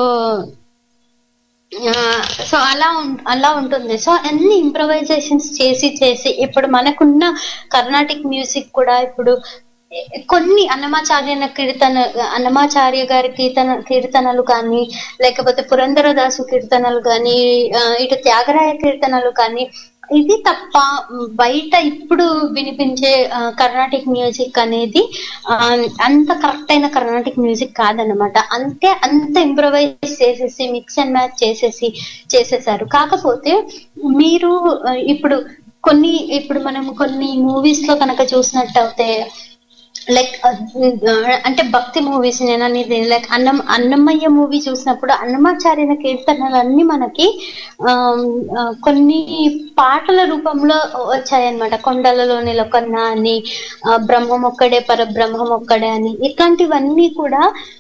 సో అలా ఉం- అలా ఉంటుంది సో అన్ని ఇంప్రవైజేషన్స్ చేసి చేసి ఇప్పుడు మనకున్న కర్ణాటిక్ మ్యూజిక్ కూడా ఇప్పుడు ఎ- కొన్ని అన్నమాచార్య కీర్తన అన్నమాచార్య గారి కీర్తన కీర్తనలు కానీ లేకపోతే పురంధరదాసు కీర్తనలు కానీ ఆ, ఇటు త్యాగరాయ కీర్తనలు కానీ ఇది తప్ప మ్, బయట ఇప్పుడు వినిపించే ఆ, కర్ణాటిక్ మ్యూజిక్ అనేది ఆ, అంత కరెక్ట్ అయిన కర్ణాటిక్ మ్యూజిక్ కాదనమాట అంతే అంత ఇంప్రవైజ్ చేసేసి మిక్స్ అండ్ మ్యాచ్ చేసేసి చేసేసారు కాకపోతే మీరు ఆ, ఇప్పుడు కొన్ని ఇప్పుడు మనం కొన్ని మూవీస్ లో కనుక చూసినట్టయితే లైక్ అంటే భక్తి మూవీస్ నేను అనేది లైక్ అన్నం అన్నమయ్య మూవీ చూసినప్పుడు అన్నమాచార్య కీర్తనలన్నీ మనకి ఆమ్, ఆ, కొన్ని పాటల రూపంలో వచ్చాయన్నమాట కొండలలో నిలకొన్న అని ఆ, బ్రహ్మం ఒక్కడే పరబ్రహ్మం ఒక్కడే అని ఇట్లాంటివన్నీ కూడా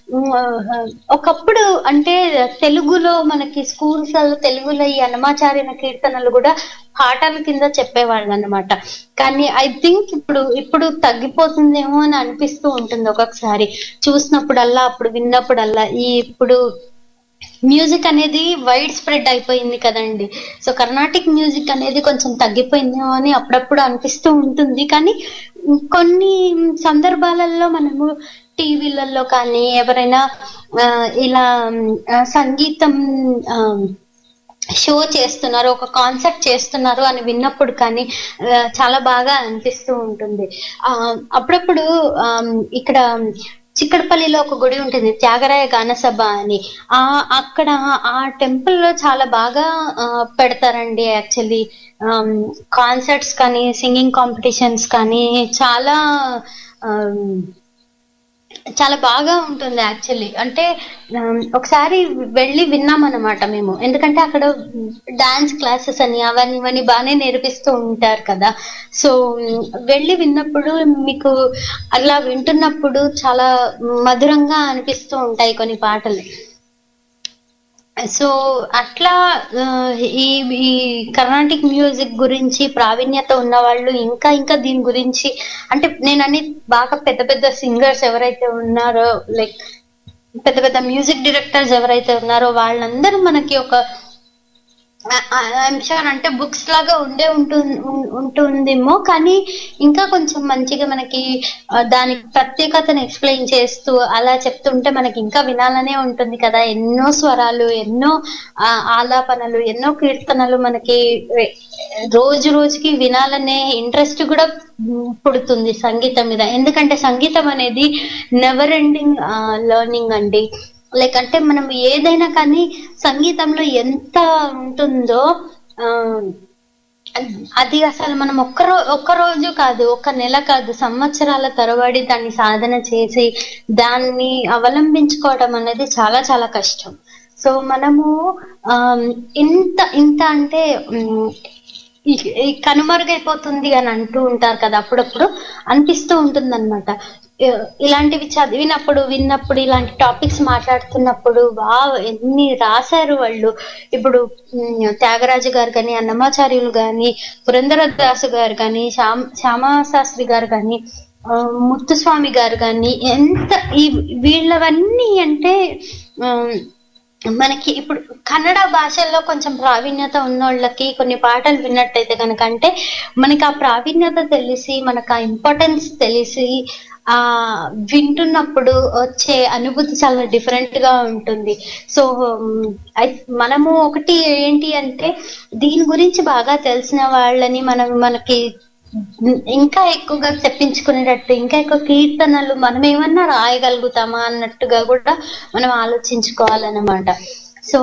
ఉమ్, ఆ, ఒకప్పుడు అంటే తెలుగులో మనకి స్కూల్స్ తెలుగులో ఈ అన్నమాచార్య కీర్తనలు కూడా పాఠాల కింద చెప్పేవాళ్ళు అనమాట కానీ ఐ థింక్ ఇప్పుడు ఇప్పుడు తగ్గిపోతుందేమో అని అనిపిస్తూ ఉంటుంది ఒక్కొక్కసారి చూసినప్పుడల్లా అప్పుడు విన్నప్పుడల్లా ఈ ఇప్పుడు మ్యూజిక్ అనేది వైడ్ స్ప్రెడ్ అయిపోయింది కదండి సో కర్ణాటిక్ మ్యూజిక్ అనేది కొంచెం తగ్గిపోయిందేమో అని అప్పుడప్పుడు అనిపిస్తూ ఉంటుంది కానీ కొన్ని సందర్భాలలో మనము టీవీలలో కానీ ఎవరైనా ఆ, ఇలా ఆ, సంగీతం ఆ, షో చేస్తున్నారు ఒక కాన్సెప్ట్ చేస్తున్నారు అని విన్నప్పుడు కానీ ఆ, చాలా బాగా అనిపిస్తూ ఉంటుంది ఆ, అప్పుడప్పుడు ఆ, ఇక్కడ చిక్కడపల్లిలో ఒక గుడి ఉంటుంది త్యాగరాయ గాన సభ అని ఆ అక్కడ ఆ టెంపుల్ లో చాలా బాగా ఆ, పెడతారండి యాక్చువల్లీ కాన్సర్ట్స్ కానీ సింగింగ్ కాంపిటీషన్స్ కానీ చాలా ఆమ్, చాలా బాగా ఉంటుంది యాక్చువల్లీ అంటే ఉమ్, ఒకసారి వెళ్ళి విన్నాం అనమాట మేము ఎందుకంటే అక్కడ డాన్స్ క్లాసెస్ అని అవన్నీ ఇవన్నీ బాగానే నేర్పిస్తూ ఉంటారు కదా సో ఉమ్, వెళ్ళి విన్నప్పుడు మీకు అలా వింటున్నప్పుడు చాలా మధురంగా అనిపిస్తూ ఉంటాయి కొన్ని పాటలు సో అట్లా ఆ, ఈ ఈ కర్ణాటిక్ మ్యూజిక్ గురించి ప్రావీణ్యత ఉన్న వాళ్ళు ఇంకా ఇంకా దీని గురించి అంటే నేను అన్ని బాగా పెద్ద పెద్ద సింగర్స్ ఎవరైతే ఉన్నారో లైక్ పెద్ద పెద్ద మ్యూజిక్ డైరెక్టర్స్ ఎవరైతే ఉన్నారో వాళ్ళందరూ మనకి ఒక ఐఎమ్ షూర్ అంటే బుక్స్ లాగా ఉండే ఉంటుంది ఉం- ఉంటుందేమో కానీ ఇంకా కొంచెం మంచిగా మనకి ఆ, దాని ప్రత్యేకతను ఎక్స్ప్లెయిన్ చేస్తూ అలా చెప్తుంటే మనకి ఇంకా వినాలనే ఉంటుంది కదా ఎన్నో స్వరాలు ఎన్నో ఆ, ఆలాపనలు ఎన్నో కీర్తనలు మనకి ఏ, రోజు రోజుకి వినాలనే ఇంట్రెస్ట్ కూడా ఉమ్, పుడుతుంది సంగీతం మీద ఎందుకంటే సంగీతం అనేది నెవర్ ఎండింగ్ లెర్నింగ్ అండి లైక్ అంటే మనం ఏదైనా కానీ సంగీతంలో ఎంత ఉంటుందో ఆ, అది అసలు మనం ఒక్క రో ఒక్క రోజు కాదు ఒక్క నెల కాదు సంవత్సరాల తరబడి దాన్ని సాధన చేసి దాన్ని అవలంబించుకోవడం అనేది చాలా చాలా కష్టం సో మనము ఆ, ఇంత ఇంత అంటే ఉమ్, ఈ- ఈ కనుమరుగైపోతుంది అని అంటూ ఉంటారు కదా అప్పుడప్పుడు అనిపిస్తూ ఉంటుంది అనమాట ఇలాంటివి చదివినప్పుడు విన్నప్పుడు ఇలాంటి టాపిక్స్ మాట్లాడుతున్నప్పుడు వా ఎన్ని రాశారు వాళ్ళు ఇప్పుడు ఉమ్, త్యాగరాజు గారు కానీ అన్నమాచార్యులు కానీ పురంధరదాసు గారు కానీ శ్యామ శ్యామశాస్త్రి గారు కానీ ఆ, ముత్తుస్వామి గారు కానీ ఎంత ఈ వీళ్ళవన్నీ అంటే ఆ, మనకి ఇప్పుడు కన్నడ భాషల్లో కొంచెం ప్రావీణ్యత ఉన్న వాళ్ళకి కొన్ని పాటలు విన్నట్టయితే కనుక అంటే మనకి ఆ ప్రావీణ్యత తెలిసి మనకు ఆ ఇంపార్టెన్స్ తెలిసి ఆ వింటున్నప్పుడు వచ్చే అనుభూతి చాలా డిఫరెంట్ గా ఉంటుంది సో ఉమ్, ఐ- మనము ఒకటి ఏంటి అంటే దీని గురించి బాగా తెలిసిన వాళ్ళని మనం మనకి ఇంకా ఎక్కువగా తెప్పించుకునేటట్టు ఇంకా ఎక్కువ కీర్తనలు మనం ఏమన్నా రాయగలుగుతామా అన్నట్టుగా కూడా మనం ఆలోచించుకోవాలన్నమాట సో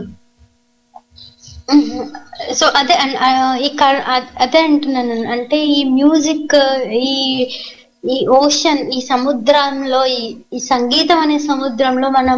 సో అదే అన్- ఆ, ఈ క- అ- అదే అంటున్నాను అంటే ఈ మ్యూజిక్ ఈ ఈ ఓషన్ ఈ సముద్రంలో ఈ ఈ సంగీతం అనే సముద్రంలో మనం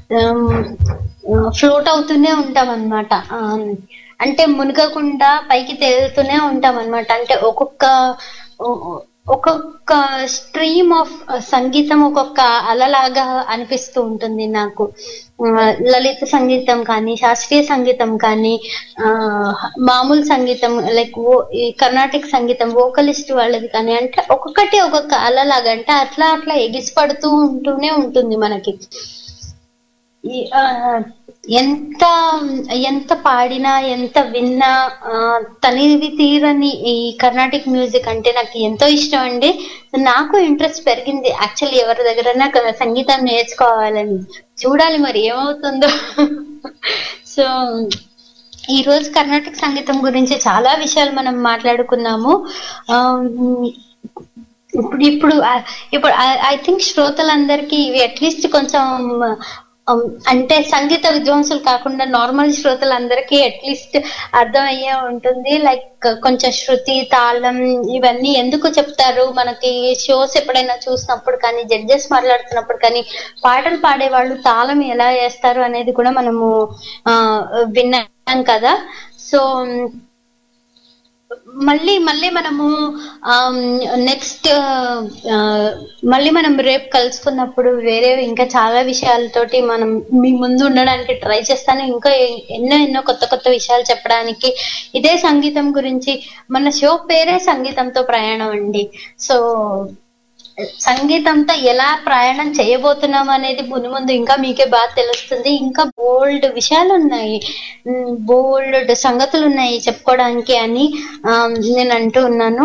ఫ్లోట్ అవుతూనే ఉంటాం అనమాట అంటే మునగకుండా పైకి తేలుతూనే ఉంటాం అనమాట అంటే ఒక్కొక్క ఒ- ఒ- ఒక్కొక్క స్ట్రీమ్ ఆఫ్ సంగీతం ఒక్కొక్క అలలాగా అనిపిస్తూ ఉంటుంది నాకు ఆ, లలిత సంగీతం కానీ శాస్త్రీయ సంగీతం కానీ ఆ మామూలు సంగీతం లైక్ ఈ కర్ణాటక సంగీతం వోకలిస్ట్ వాళ్ళది కానీ అంటే ఒక్కొక్కటి ఒక్కొక్క అలలాగా అంటే అట్లా అట్లా ఎగిసిపడుతూ ఉంటూనే ఉంటుంది మనకి ఈ, ఆ, ఎంత ఎంత పాడినా ఎంత విన్నా ఆ, తనివి తీరని ఈ కర్ణాటిక్ మ్యూజిక్ అంటే నాకు ఎంతో ఇష్టం అండి నాకు ఇంట్రెస్ట్ పెరిగింది యాక్చువల్లీ ఎవరి దగ్గరైనా క- సంగీతం నేర్చుకోవాలని చూడాలి మరి ఏమవుతుందో సో ఈ రోజు కర్ణాటక సంగీతం గురించి చాలా విషయాలు మనం మాట్లాడుకున్నాము ఆ, ఇప్పుడు ఇప్పుడు ఆ- ఇప్పుడు ఐ థింక్ శ్రోతలందరికీ ఇవి అట్లీస్ట్ కొంచెం um, అంటే సంగీత విద్వాంసులు కాకుండా నార్మల్ శ్రోతలందరికీ అట్లీస్ట్ అర్థమయ్యే ఉంటుంది లైక్ కొంచెం శృతి తాళం ఇవన్నీ ఎందుకు చెప్తారు మనకి షోస్ ఎప్పుడైనా చూసినప్పుడు కానీ జడ్జెస్ మాట్లాడుతున్నప్పుడు కానీ పాటలు పాడే వాళ్ళు తాళం ఎలా వేస్తారు అనేది కూడా మనము ఆ, విన్నాం కదా సో మళ్ళీ మళ్ళీ మనము నెక్స్ట్ మళ్ళీ మనం రేపు కలుసుకున్నప్పుడు వేరే ఇంకా చాలా విషయాలతోటి మనం మీ ముందు ఉండడానికి ట్రై చేస్తాను ఇంకా ఎ- ఎన్నో ఎన్నో కొత్త కొత్త విషయాలు చెప్పడానికి ఇదే సంగీతం గురించి మన షో పేరే సంగీతంతో ప్రయాణం అండి సో సంగీతంతో ఎలా ప్రయాణం చేయబోతున్నాం అనేది ముందు ముందు ఇంకా మీకే బాగా తెలుస్తుంది ఇంకా బోల్డ్ విషయాలు ఉన్నాయి బోల్డ్ సంగతులు ఉన్నాయి చెప్పుకోవడానికి అని ఆ, నేను అంటూ ఉన్నాను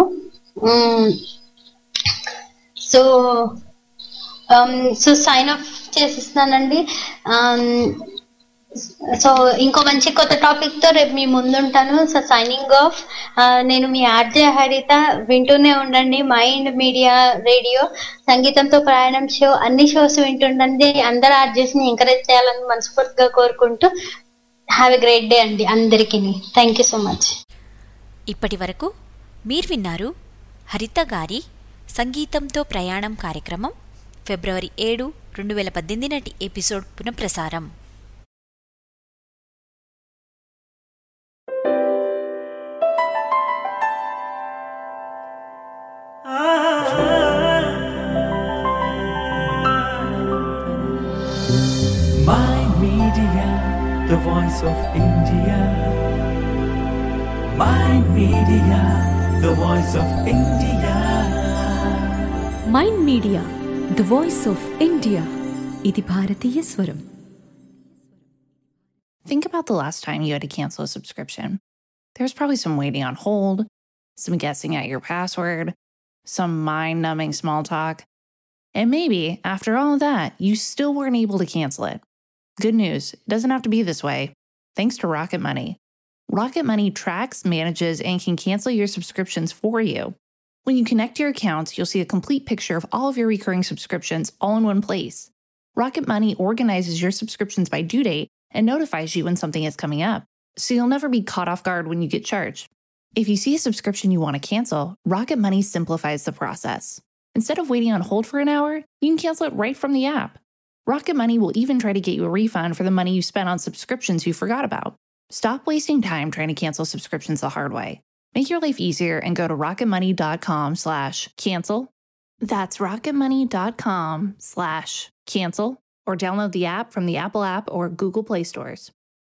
సో సో సైన్ ఆఫ్ చేసిస్తున్నానండి సో ఇంకో మంచి కొత్త టాపిక్ తో రేపు మీ ముందుంటాను సో సైనింగ్ ఆఫ్ నేను మీ ఆర్జే హరిత వింటూనే ఉండండి మైండ్ మీడియా రేడియో సంగీతంతో ప్రయాణం షో అన్ని షోస్ వింటుండండి అందరు ఆర్జెస్ ని ఎంకరేజ్ చేయాలని మనస్ఫూర్తిగా కోరుకుంటూ హ్యావ్ ఎ గ్రేట్ డే అండి అందరికీ థ్యాంక్ యూ సో మచ్ ఇప్పటి వరకు మీరు విన్నారు హరిత గారి సంగీతంతో ప్రయాణం కార్యక్రమం ఫిబ్రవరి ఏడు రెండు వేల పద్దెనిమిది నాటి ఎపిసోడ్ పునఃప్రసారం My Media, the voice of India. My Media, the voice of India. Mind Media the voice of India ఇది భారతీయ స్వరం Think about the last time you had to cancel a subscription. There's probably some waiting on hold, some guessing at your password, some mind numbing small talk. And maybe, after all of that, you still weren't able to cancel it. Good news, it doesn't have to be this way. Thanks to Rocket Money. Rocket Money tracks, manages, and can cancel your subscriptions for you. When you connect your accounts, you'll see a complete picture of all of your recurring subscriptions all in one place. Rocket Money organizes your subscriptions by due date and notifies you when something is coming up, so you'll never be caught off guard when you get charged. If you see a subscription you want to cancel, Rocket Money simplifies the process. Instead of waiting on hold for an hour, you can cancel it right from the app. Rocket Money will even try to get you a refund for the money you spent on subscriptions you forgot about. Stop wasting time trying to cancel subscriptions the hard way. Make your life easier and go to rocketmoney.com slash cancel. That's rocketmoney.com slash cancel or download the app from the Apple app or Google Play stores.